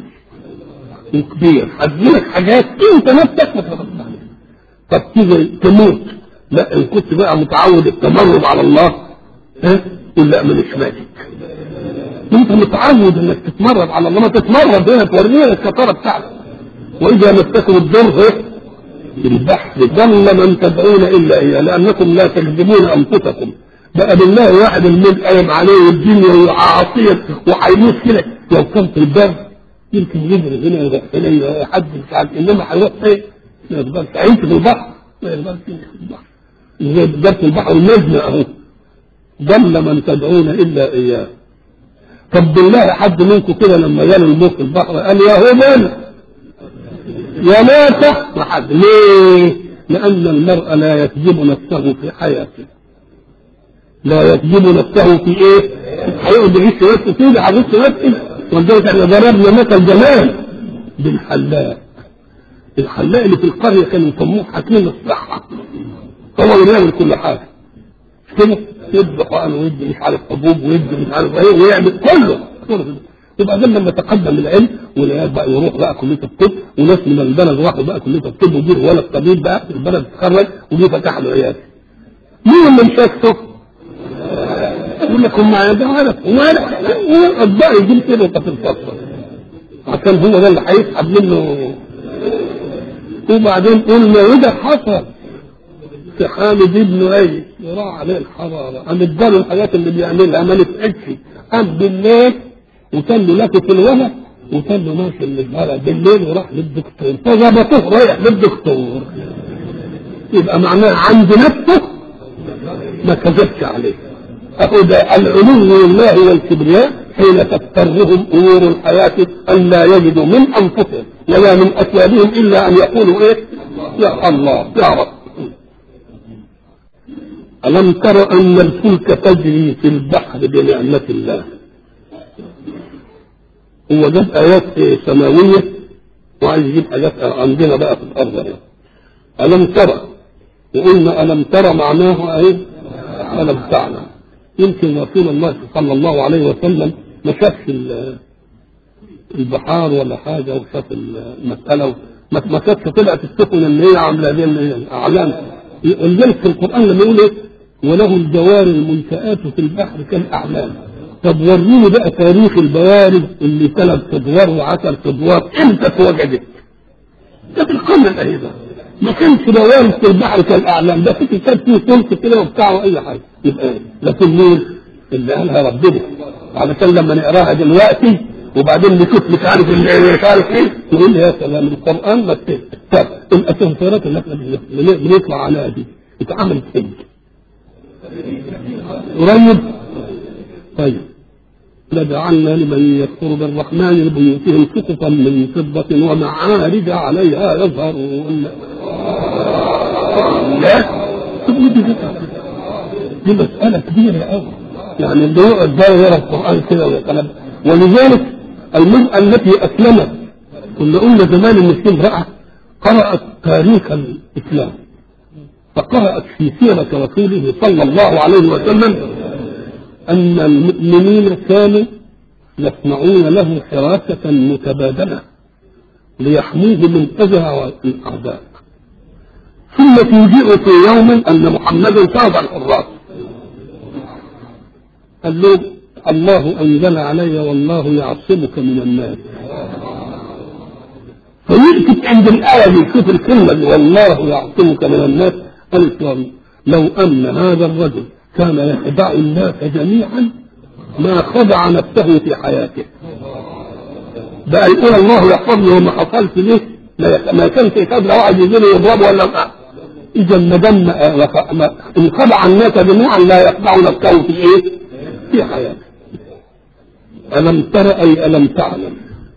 كبير هتجيلك حاجات انت نفسك ما تقدرش عليها طب تيجي تموت لا ان كنت بقى متعود التمرد على الله ها تقول لا مانيش مالك انت متعود انك تتمرد على الله ما تتمرد هنا تورينا الشطاره بتاعتك واذا مسكم الضر ايه البحث ضل من تدعون الا اياه لانكم لا تكذبون انفسكم بقى بالله واحد الملك قايم عليه والدنيا وعاصيه وهيموت كده لو كان في البر يمكن يجري هنا يروح هنا يحدد مش عارف انما هيروح ايه؟ ما يقدرش هيمشي في البحر ما يقدرش يمشي في البحر زي درس البحر النجم اهو ضل من تدعون الا اياه طب بالله حد منكم كده لما جاله الموت في البحر قال يا هبل يا مات ما حد ليه؟ لأن المرء لا يكذب نفسه في حياته لا يكذب نفسه في ايه؟ هيقعد يعيش نفسه كده هيعيش نفسه ولذلك احنا ضربنا مثل زمان بالحلاق الحلاق اللي في القريه كانوا يسموه حكيم الصحه هو اللي بيعمل كل حاجه مش كده يدي حقن ويدي مش عارف حبوب ويدي مش عارف ايه ويعمل كله يبقى ده لما تقدم العلم والعيال بقى يروح بقى كليه الطب وناس من البلد راحوا بقى كليه الطب ودي ولد طبيب بقى في البلد اتخرج ودي فتح له عياده مين اللي مشاكته؟ يقول لك هم ده عارف ومالك بقى يجيب كده انت في الفصل عشان هو ده اللي هيسحب منه وبعدين قلنا وده حصل في حامد ابن ايه يراعى عليه الحراره قام اداله الحاجات اللي بيعملها ما نفعتش قام بالليل وكان له لك في الولد وكان له ماشي للبلد بالليل وراح للدكتور فظبطوه رايح للدكتور يبقى معناه عند نفسه ما كذبش عليه أهو ده العلو لله والكبرياء حين تضطرهم امور الحياه ان لا يجدوا من انفسهم ولا من اثيابهم الا ان يقولوا ايه؟ يا الله يا رب. الم تر ان الفلك تجري في البحر بنعمه الله. هو جاب ايات سماويه وعايز يجيب حاجات عندنا بقى في الارض يعني. الم ترى وقلنا الم ترى معناه ايه؟ الم تعلم يمكن رسول الله صلى الله عليه وسلم ما شافش البحار ولا حاجه وشاف المساله ما كانتش طلعت السفن اللي هي عامله دي الاعلام ولذلك في القران لما يقول ايه وله الجوار المنشآت في البحر كالاعلام طب وريني بقى تاريخ البوارد اللي ثلاث ادوار وعشر ادوار امتى اتوجدت؟ ده في القرن الاخير ما كانش بوارد في البحر كالاعلام ده في كتاب فيه سلك كده وبتاع واي حاجه يبقى ايه؟ لكن مين؟ اللي قالها ربنا علشان لما نقراها دلوقتي وبعدين نشوف مش عارف اللي مش عارف ايه نقول يا سلام القران ما طب الاسانسيرات اللي احنا بنطلع عليها دي اتعملت فين؟ قريب طيب لجعلنا لمن يكفر بالرحمن لبيوتهم سقفا من فضة ومعارج عليها يظهرون لا دي مسألة كبيرة أوي يعني اللي يقعد ده يقرا القرآن كده ويتنبأ ولذلك المرأة التي أسلمت كنا قلنا زمان إن في امرأة قرأت تاريخ الإسلام فقرأت في سيرة رسوله صلى الله عليه وسلم أن المؤمنين كانوا يصنعون له حراسة متبادلة ليحموه من أذى الأعداء ثم تنجئ في يوم أن محمدا صاد الحراس قال له الله أنزل علي والله يعصمك من الناس فيكتب عند الآية دي شوف الكلمة دي والله يعصمك من الناس قالت لو أن هذا الرجل كان يخدع الناس جميعا ما خدع نفسه في حياته بقى يقول الله يحفظني وما حصلت ليه ما كان في قدر واحد يجي يضربه ولا لا اذا ما دام ان خدع الناس جميعا لا يخدع نفسه في ايه؟ في حياته الم تر اي الم تعلم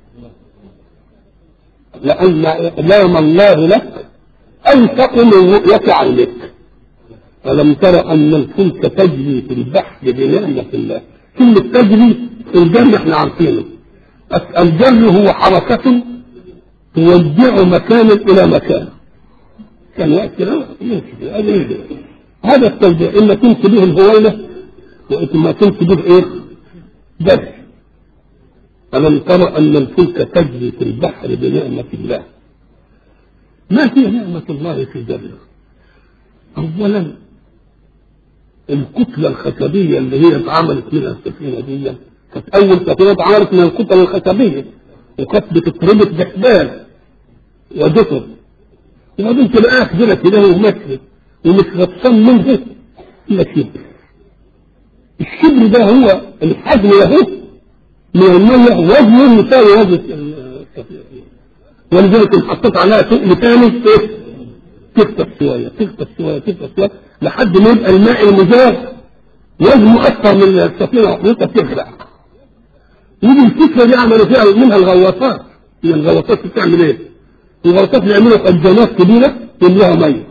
لان لام الله لك انفق من رؤيه عينك ألم تر أن الفلك تجري في البحر بنعمة الله كلمة تجري الجر احنا عارفينه الجر هو حركة تودع مكانا إلى مكان كان وقت لا يمشي هذا التوزيع إما تمشي به الهوينة وإما تمشي به إيه؟ بس ألم تر أن الفلك تجري في البحر بنعمة الله ما هي نعمة الله في الجر أولا الكتلة الخشبية اللي هي اتعملت منها السفينة دي كانت أول سفينة اتعملت من الكتل الخشبية وكانت بتتربط بحبال ودفر وبعدين تلاقيها كبيرة كده وماشية ومش غطسان منها إلا شبر الشبر ده هو الحجم له من المية وزنه يساوي وزن السفينة ولذلك حطيت عليها تقل تاني تكتب شوية تكتب شوية تكتب شوية لحد ما يبقى الماء المجاز وزنه أكثر من السفينة وحدتها تغرق يجي الفكرة دي عملوا فيها منها الغواصات هي الغواصات بتعمل ايه؟ الغواصات بيعملوا قنجانات كبيرة يملاها مية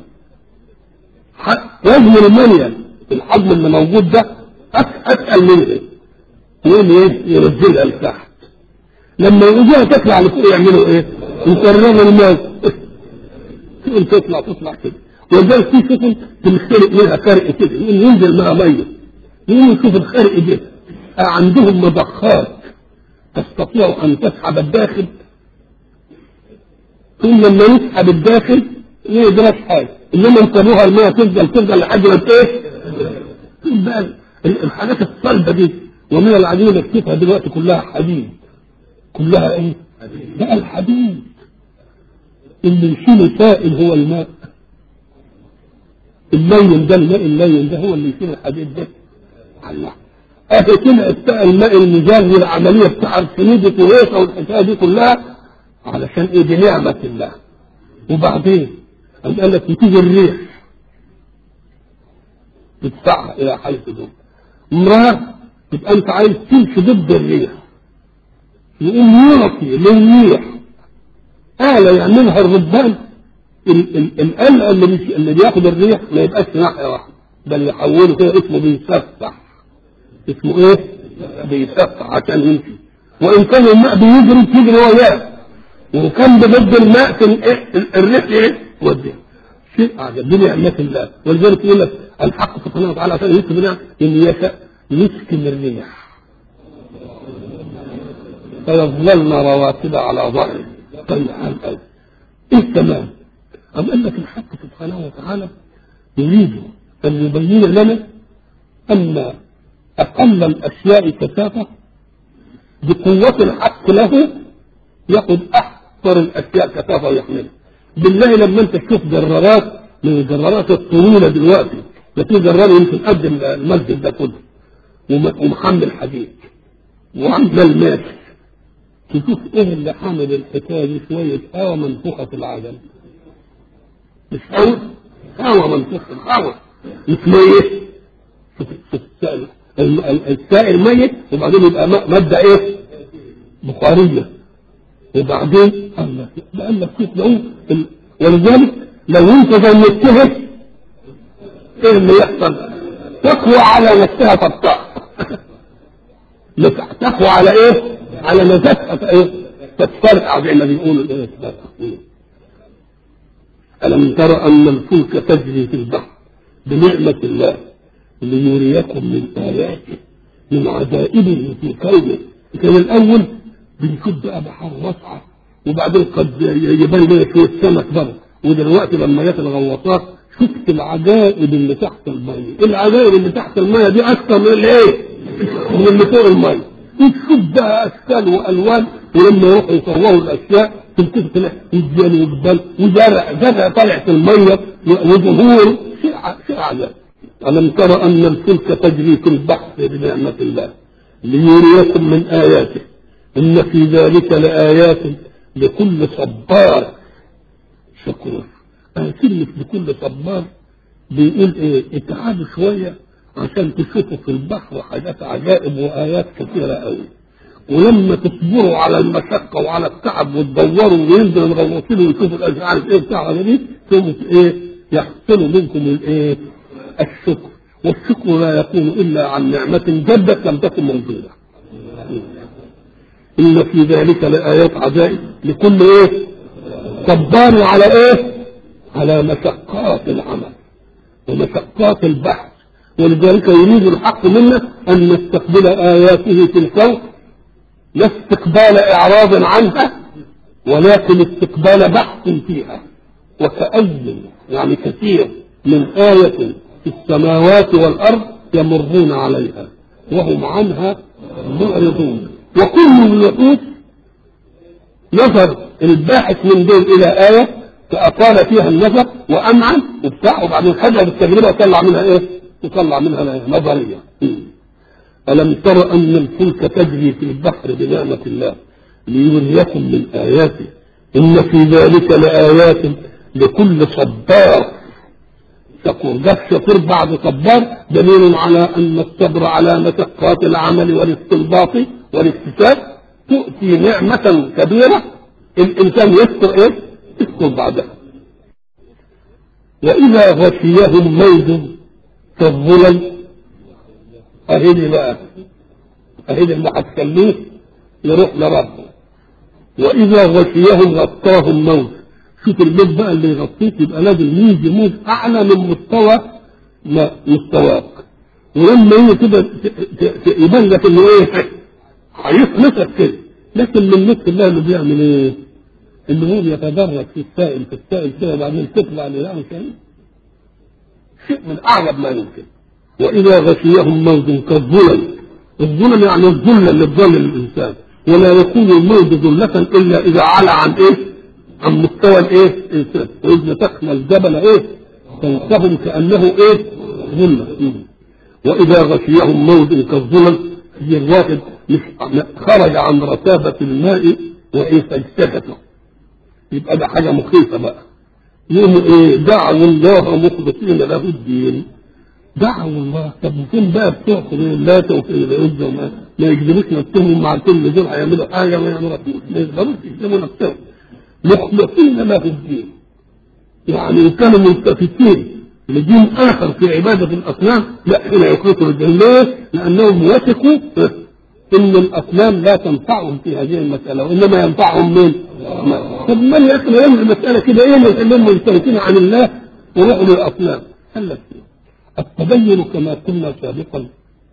وزن المانيا الحجم اللي موجود ده أتقل منها يقوم ايه؟ ينزلها لتحت لما يجيها تطلع لفوق يعملوا ايه؟ يكرروا الماء تقول تطلع تطلع كده ولذلك في سفن تمثلت منها فرق كده ينزل معها ميه يقوم يشوف الخرق ده عندهم مضخات تستطيع ان تسحب الداخل ثم لما يسحب الداخل ما يدرس حاجه انما انتبهوا الماء تفضل تفضل لحد ما ايه بقى الحاجات الصلبه دي ومن العجيب نكتبها دلوقتي كلها حديد كلها ايه؟ بقى الحديد اللي يشيل سائل هو الماء اللين ده الماء اللين ده هو اللي يشيل الحديد ده الله اهي كده الماء المجاز والعمليه بتاع السنيد كويسه والحكايه دي كلها علشان ايه دي نعمه الله وبعدين قال لك بتيجي الريح تدفعها الى حيث دول امراه تبقى انت عايز تمشي ضد الريح يقوم يعطي للريح آلة يعملها الربان الآلة اللي, مش اللي بياخد الريح ما يبقاش ناحية واحدة بل يحوله كده اسمه بيسفح اسمه ايه؟ بيسفح عشان يمشي وإن كان الماء بيجري تجري وياه وإن كان بضد الماء كان إيه؟ الريح ايه؟ وديه شيء أعجب دي نعمة الله ولذلك يقول لك الحق سبحانه وتعالى عشان يكتب لنا إن يشاء يسكن الريح فيظللن رواتب على ظهره طيب حال قوي ايه التمام أم قال لك الحق سبحانه وتعالى يريد أن يبين لنا أن أقل الأشياء كثافة بقوة الحق له يأخذ أكثر الأشياء كثافة ويحملها بالله لما أنت تشوف جرارات من الجرارات الطويلة دلوقتي ده في جرار يمكن قد المسجد ده كله ومحمل حديد وعمال ماشي تشوف ايه اللي حامل الحكايه دي شويه هوا منفوخه في العجل مش هوا هوا منفوخ في الهوا اسمه ايه؟ السائل السائل ميت وبعدين يبقى ماده ايه؟ بخاريه وبعدين الله قال لك كيف لو ولذلك لو انت جنبتها ايه اللي يحصل؟ تقوى على نفسها تبطأ تقوى على ايه؟ على نزاهة ايه؟ تتفرقع زي ما بيقولوا ايه؟ ألم تر أن الفلك تجري في البحر بنعمة الله ليريكم من آياته من عجائبه في كونه كان الأول بنشوف بقى بحر واسعة وبعدين قد يبان لنا شويه سمك برضه ودلوقتي لما جت الغواصات شفت العجائب اللي تحت الميه العجائب اللي تحت الميه دي اكثر من الايه من اللي فوق الميه وتشوف بقى اشكال والوان ولما يروحوا يصوروا الاشياء تلتفت تلاقي وديان وجبال وزرع زرع طالع في الميه وزهور شيء ع- شيء عجائب ألم تر أن الفلك تجري في البحر بنعمة الله ليريكم من آياته إن في ذلك لآيات لكل صبار شكور آه كلمة لكل صبار بيقول إيه اتعادوا شوية عشان تشوفوا في البحر حاجات عجائب وآيات كثيرة قوي ولما تصبروا على المشقة وعلى التعب وتدوروا وينزلوا الغواصين ويشوفوا الأشعار إيه بتاع دي ثم إيه يحصل منكم الإيه الشكر والشكر لا يكون إلا عن نعمة جدت لم تكن موجودة إن في ذلك لآيات عجائب لكل إيه صبار على إيه على مشقات العمل ومشقات البحث ولذلك يريد الحق منا أن نستقبل آياته في الكون لا استقبال إعراض عنها ولكن استقبال بحث فيها وكأي يعني كثير من آية في السماوات والأرض يمرون عليها وهم عنها معرضون وكل النفوس نظر الباحث من دول إلى آية فأطال فيها النظر وأمعن وبتاع وبعدين خدها بالتجربة وطلع منها إيه؟ وطلع منها نظرية ألم تر أن الفلك تجري في البحر بنعمة الله ليريكم من آياته إن في ذلك لآيات لكل صبار شكور ده شكور بعد صبار دليل على أن الصبر على مشقات العمل والاستنباط والاكتساب تؤتي نعمة كبيرة الإنسان يذكر إيه؟ يذكر بعدها وإذا غشيهم موج كالظلل أهدي بقى أهدي اللي هتخليه يروح لربه وإذا غشيهم غطاهم موج شوف الموت بقى اللي يغطيك يبقى لازم يجي موت أعلى من مستوى ما مستواك ولما يجي كده ت- ت- ت- يبان لك إنه إيه هيخلصك كده لكن من لطف الله اللي بيعمل إيه؟ إنه هو بيتدرج في السائل في السائل كده وبعدين تطلع لله شيء شيء من أعجب ما يمكن وإذا غشيهم موج كالظلل الظلل يعني الذل اللي بظل الإنسان ولا يكون الموج ذلة إلا إذا علا عن إيه؟ عن مستوى الإيه؟ الإنسان وإذ نتقنا الجبل إيه؟ فوقهم كأنه إيه؟ ظلة مم. وإذا غشيهم موج كالظلل هي الواحد مش خرج عن رتابة الماء وإيه فاجتهده يبقى ده حاجة مخيفة بقى يوم إيه؟ دعوا الله مخلصين له الدين دعوا الله طب فين بقى بتوع اللات والعزى وما ما يجذبوش نفسهم مع كل دول هيعملوا حاجه ما يعملوش ما يقدروش يجذبوا نفسهم مخلصين له الدين يعني ان كانوا ملتفتين لدين اخر في عباده الاصنام لا هنا يخلصوا الدين ليه؟ لانهم وثقوا ان الاصنام لا تنفعهم في هذه المساله وانما ينفعهم من؟ طب من يقل يعمل المساله كده ايه اللي يخليهم ملتفتين عن الله ويروحوا للاصنام؟ قال لك التبين كما قلنا سابقا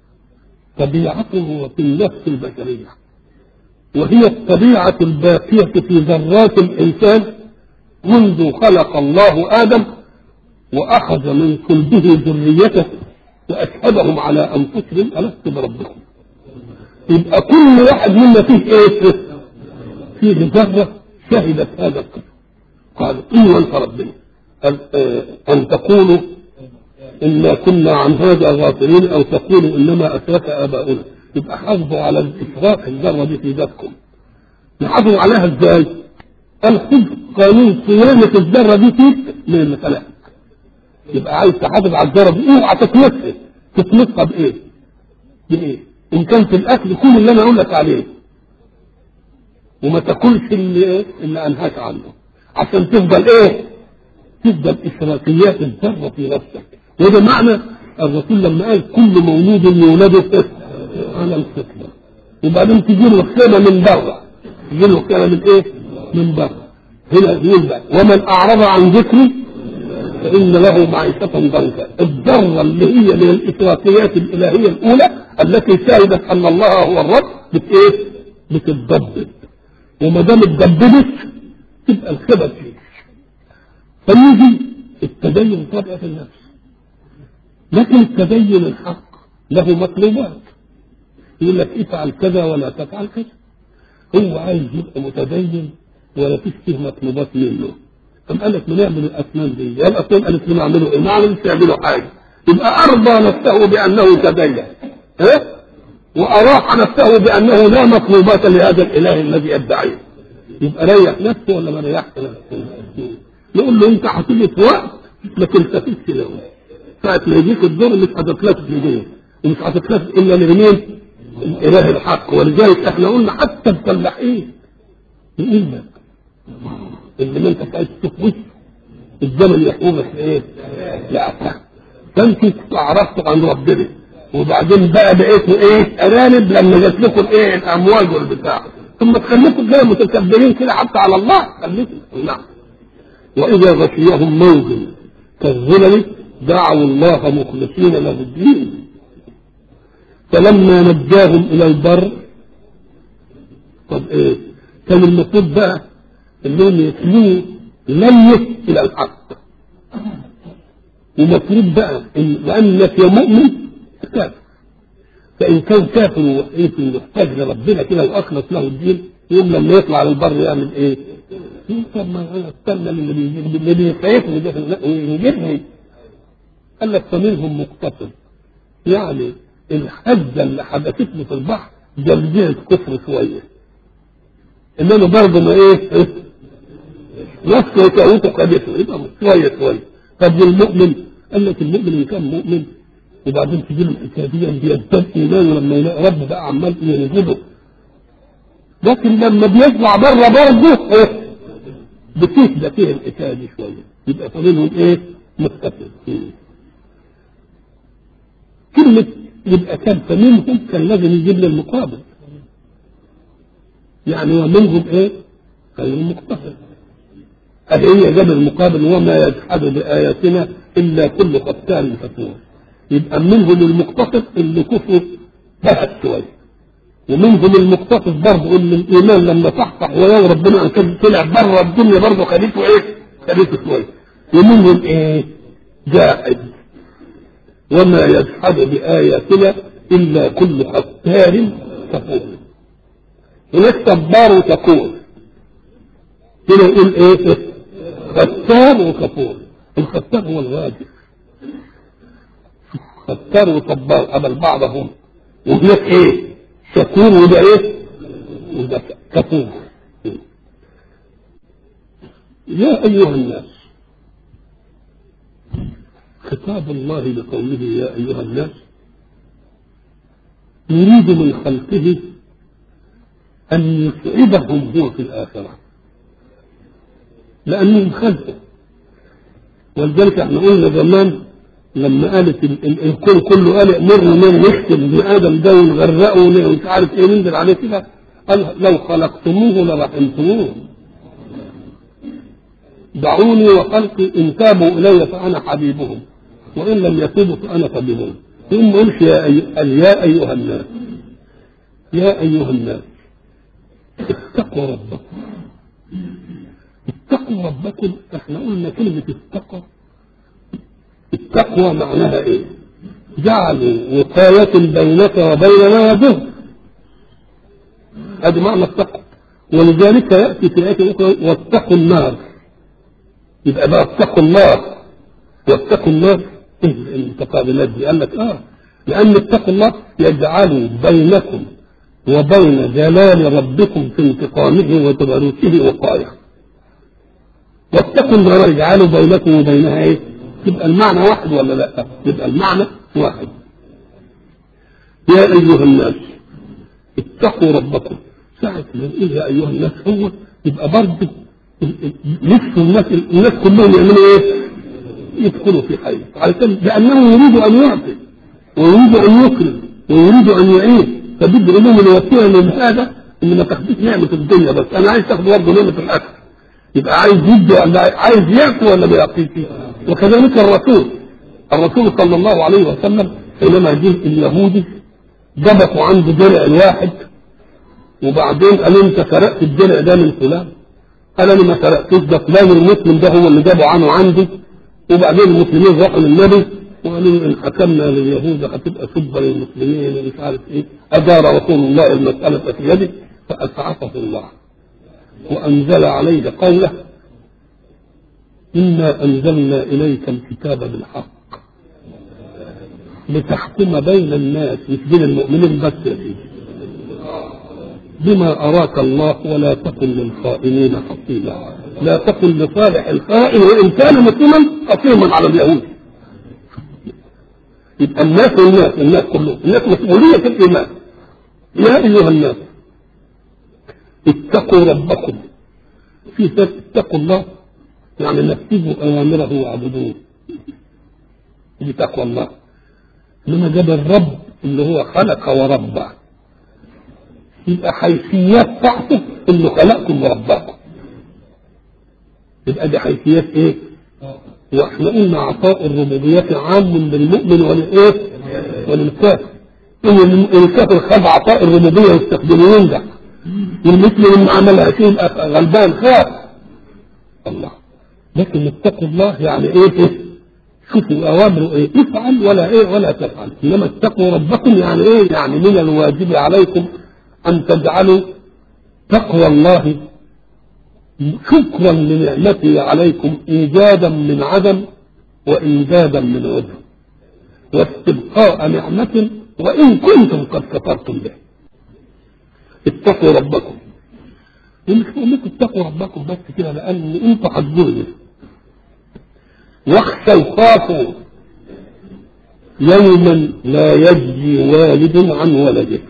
طبيعته في النفس البشرية وهي الطبيعة الباقية في ذرات الإنسان منذ خلق الله آدم وأخذ من صلبه ذريته وأشهدهم على أنفسهم ألست بربكم يبقى كل واحد منا فيه إيه؟ فيه ذرة شهدت هذا القدر قال إيه أنت ربنا قال آه، أن تقولوا إنا كنا عن هذا غافلين أو تقولوا إنما أشرك آباؤنا يبقى حافظوا على الإشراك الذرة دي في ذاتكم نحافظ عليها إزاي؟ قال خذ قانون صيانة الذرة دي فيك من المخلوق يبقى عايز تحافظ على الذرة دي اوعى تتمسك تتمسك بإيه؟ بإيه؟ إن كان في الأكل كل اللي أنا أقول لك عليه وما تاكلش اللي اللي أنهاك عنه عشان تفضل إيه؟ تفضل إشراكيات الذرة في نفسك وده معنى الرسول لما قال كل مولود يولد على الفطرة وبعدين تجي له خيمة من بره تجي له خيمة من ايه؟ من بره هنا يقول ومن أعرض عن ذكري فإن له معيشة ضنكا الذرة اللي هي من الإشراكيات الإلهية الأولى التي شهدت أن الله هو الرب بت إيه؟ بتتضبط وما دام اتدببت تبقى الخبر فيه فيجي التدين طبيعة في النفس لكن التدين الحق له مطلوبات يقول لك افعل كذا ولا تفعل كذا هو عايز يبقى متدين ولا فيش فيه مطلوبات منه طب قال لك بنعمل الاسنان دي يا الاسنان قالت لنا اعملوا ايه؟ ما عملوش يعملوا حاجه يبقى ارضى نفسه بانه تدين ها؟ واراح نفسه بانه لا مطلوبات لهذا الاله الذي يدعيه يبقى ريح نفسه ولا ما ريحش نفسه؟ نقول له انت هتيجي في وقت ما تلتفتش له ساعة ما يجيك الدور مش هتتلفت لديه ومش هتتلفت الا لمين؟ الاله الحق ولذلك احنا قلنا حتى الفلاحين يقول لك اللي ما انت عايز تشوف وشه الزمن يحكمك في ايه؟ لا فانت عرفت عن ربنا وبعدين بقى بقيتوا ايه؟ ارانب لما جات لكم ايه؟ الامواج والبتاع ثم تخليكم كده متكبرين كده حتى على الله خليكم نعم واذا غشيهم موج كالظلل دعوا الله مخلصين له الدين فلما نجاهم الى البر طب ايه كان المفروض بقى انهم يتلوه ليس الى الحق ومفروض بقى إن لانك يا مؤمن كافر فان كان كافر ويمكن محتاج لربنا كده واخلص له الدين يوم لما يطلع للبر يعمل ايه؟ طب ما انا استنى اللي بيجي- اللي بيخيفني ده ويجيبني قال لك فمنهم مقتصد يعني الحزه اللي حدثت له في البحر جلجلت كفر شويه انما برضه ما ايه نفسه يكوته قدسه يبقى شويه شويه طب والمؤمن قال لك المؤمن ان كان مؤمن وبعدين تجي له الحكايه دي بيزداد ايمانه لما يلاقي رب بقى عمال ينجده لكن لما بيطلع بره برضه ايه بتهدى فيه الحكايه دي شويه يبقى فمنهم ايه مختفي كلمة يبقى كان فمنهم كان لازم يجيب لي المقابل يعني ومنهم ايه؟ غير مقتصد أهي هي جاب المقابل وما يجحد بآياتنا إلا كل قتال كفور يبقى منهم المقتصد اللي كفر بهت شوية ومنهم المقتصد برضه اللي الإيمان لما صحصح ويا ربنا أن كان طلع بره الدنيا برضه خليته إيه؟ خليته شوية ومنهم إيه؟ جاحد وما يجحد بآياتنا إلا كل ختار كفور هناك صبار وكفور هنا يقول ايه ختار وكفور الختار هو الواجب ختار وصبار قبل بعضهم وهناك ايه شكور وده ايه وده كفور يا ايها الناس خطاب الله لقوله يا ايها الناس يريد من خلقه أن يسعدهم هو في الآخرة لأنهم خلقه ولذلك احنا قلنا زمان لما قالت ال- ال- الكون كله قال مر من نقتل ابن ادم ده ونغرقه ومش عارف ايه ننزل عليه كده قال لو خلقتموه لرحمتموه دعوني وخلقي ان تابوا الي فانا حبيبهم وان لم يتوبوا فانا طبيبهم ثم قلت يا, أي... قال يا ايها الناس يا ايها الناس اتقوا ربكم اتقوا ربكم احنا قلنا كلمة التقوى التقوى معناها ايه جعلوا وقاية بينك وبين ما يضر هذا معنى التقوى ولذلك يأتي في آية أخرى واتقوا النار يبقى بقى اتقوا الله واتقوا النار ايه المتقابلات دي قال لك اه لأن اتقوا الله يجعل بينكم وبين جلال ربكم في انتقامه وتبركه وقاية واتقوا النار يجعلوا بينكم وبينها ايه يبقى المعنى واحد ولا لا يبقى المعنى واحد يا ايها الناس اتقوا ربكم ساعة ما نقول يا ايها الناس هو يبقى برضه نفس الناس الناس كلهم يعملوا ايه؟ يدخلوا في حي علشان لانه يريد ان يعطي ويريد ان يكرم ويريد ان يعين فبده يقول لهم الوسيله من هذا ان ما تاخدوش نعمه الدنيا بس انا عايز تاخد برضه نعمه الاكل يبقى عايز يدي ولا عايز يعطي ولا ما يعطيش وكذلك الرسول الرسول صلى الله عليه وسلم حينما جه اليهودي ضبطوا عنده درع الواحد وبعدين قال انت سرقت الدرع ده من فلان قال انا ما سرقتوش ده فلان المسلم ده هو اللي جابه عنه عندي وبعدين المسلمين راحوا للنبي وقالوا ان حكمنا لليهود هتبقى سبا للمسلمين ومش عارف ايه ادار رسول الله المساله في يده فاسعفه الله وانزل عليه قوله انا انزلنا اليك الكتاب بالحق لتحكم بين الناس مش بين المؤمنين بس يا سيدي بما أراك الله ولا تكن للخائنين خصيما لا تكن لصالح الخائن وإن كان مسلما خصيما على اليهود يبقى الناس والناس الناس كلهم الناس مسؤولية في الإيمان يا أيها الناس اتقوا ربكم في ناس اتقوا الله يعني نفذوا أوامره واعبدوه دي تقوى الله انما جاب الرب اللي هو خلق وربى يبقى حيثيات بتاعته انه خلقكم ورباكم يبقى دي حيثيات ايه؟ واحنا قلنا عطاء الربوبيات عام للمؤمن وللايه؟ وللكافر ان الكافر خد عطاء الربوبيه واستخدمه ينجح والمسلم اللي عملها شيء يبقى غلبان خاف الله لكن اتقوا الله يعني ايه, إيه؟ شوفوا اوامره ايه افعل ولا ايه ولا تفعل انما اتقوا ربكم يعني ايه يعني من الواجب عليكم ان تجعلوا تقوى الله شكرا لنعمته عليكم ايجادا من عدم وامدادا من عدم واستبقاء نعمة وإن كنتم قد كفرتم به اتقوا ربكم ومش بقول لكم اتقوا ربكم بس كده لأن أنتوا هتظلموا واخشوا خافوا يوما لا يجزي والد عن ولده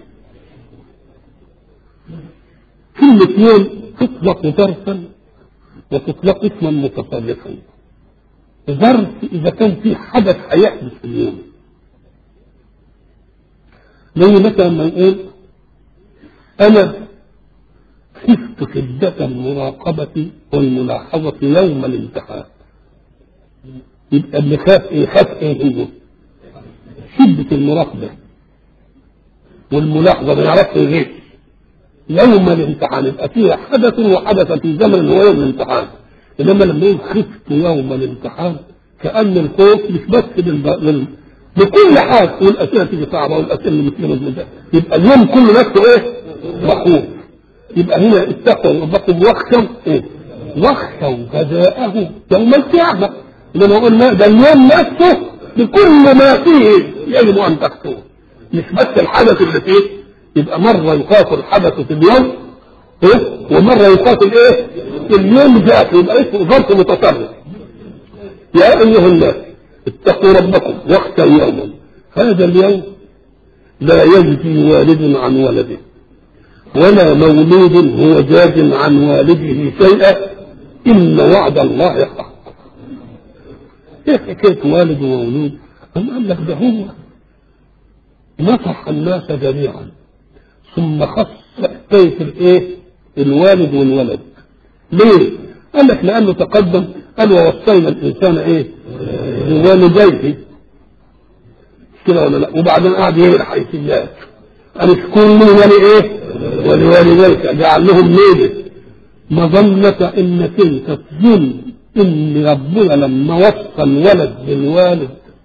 كلمة يوم تطلق ظرفا وتطلق اسما متصرفا ظرف إذا كان في حدث هيحدث في اليوم زي مثلا ما نقول أنا خفت شدة المراقبة والملاحظة يوم الامتحان يبقى اللي خاف ايه خاف ايه هو شدة المراقبة والملاحظة ما يعرفش الغيب يوم الامتحان يبقى فيه حدث وحدث في زمن هو يوم الامتحان انما لما يقول خفت يوم الامتحان كأن الخوف مش بس للب... لل... لكل حاجة والأسئلة تيجي صعبة والأسئلة اللي مثل يبقى اليوم كله نفسه ايه؟ مخوف يبقى هنا اتقوا ربكم واخشوا ايه؟ واخشوا جزاءه يوم القيامة لما قلنا ده اليوم نفسه بكل ما فيه يجب ان تخشوه مش بس الحدث اللي فيه يبقى مرة يخاف الحدث في اليوم إيه؟ ومرة يخاف الايه؟ اليوم ذاته يبقى اسمه ظرف متصرف يا ايها الناس اتقوا ربكم واخشوا يوما هذا اليوم لا يجزي والد عن ولده ولا مولود هو جاز عن والده شيئا إن وعد الله حق ايه حكاية والد ومولود أم قال لك ده هو نصح الناس جميعا ثم خص حكاية الايه الوالد والولد ليه قال لك لأنه تقدم قال ووصينا الإنسان ايه بوالديه كده ولا لا وبعدين قعد ايه الحيثيات قال اشكر لي ولي ايه ولوالديك جعل لهم ميلة مظنة انك انت تظن ان ربنا لما وصى الولد بالوالد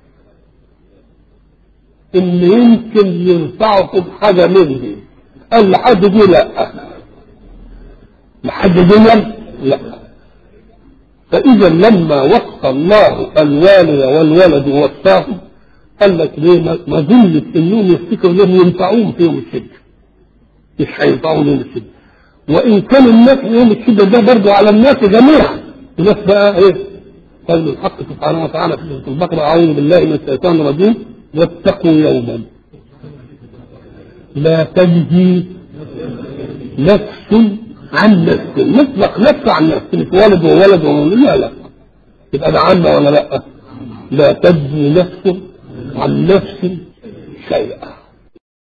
ان يمكن ينفعكم حاجة من دي قال لحد دي لا لحد دي لا فاذا لما وصى الله الوالد والولد ووصاهم قال لك ليه ما ظنت انهم يفتكروا انهم ينفعوهم في يوم الشده مش هينفعوهم يوم الشده وان كان الناس يوم الشده ده برضه على الناس جميعا الناس بقى ايه قول الحق سبحانه وتعالى في سوره البقره اعوذ بالله من الشيطان الرجيم واتقوا يوما لا تجزي نفس عن نفس مطلق نفس عن نفس مش ولد وولد وولد لا لا يبقى ده عامة ولا لا لا تجزي نفس عن نفس شيئا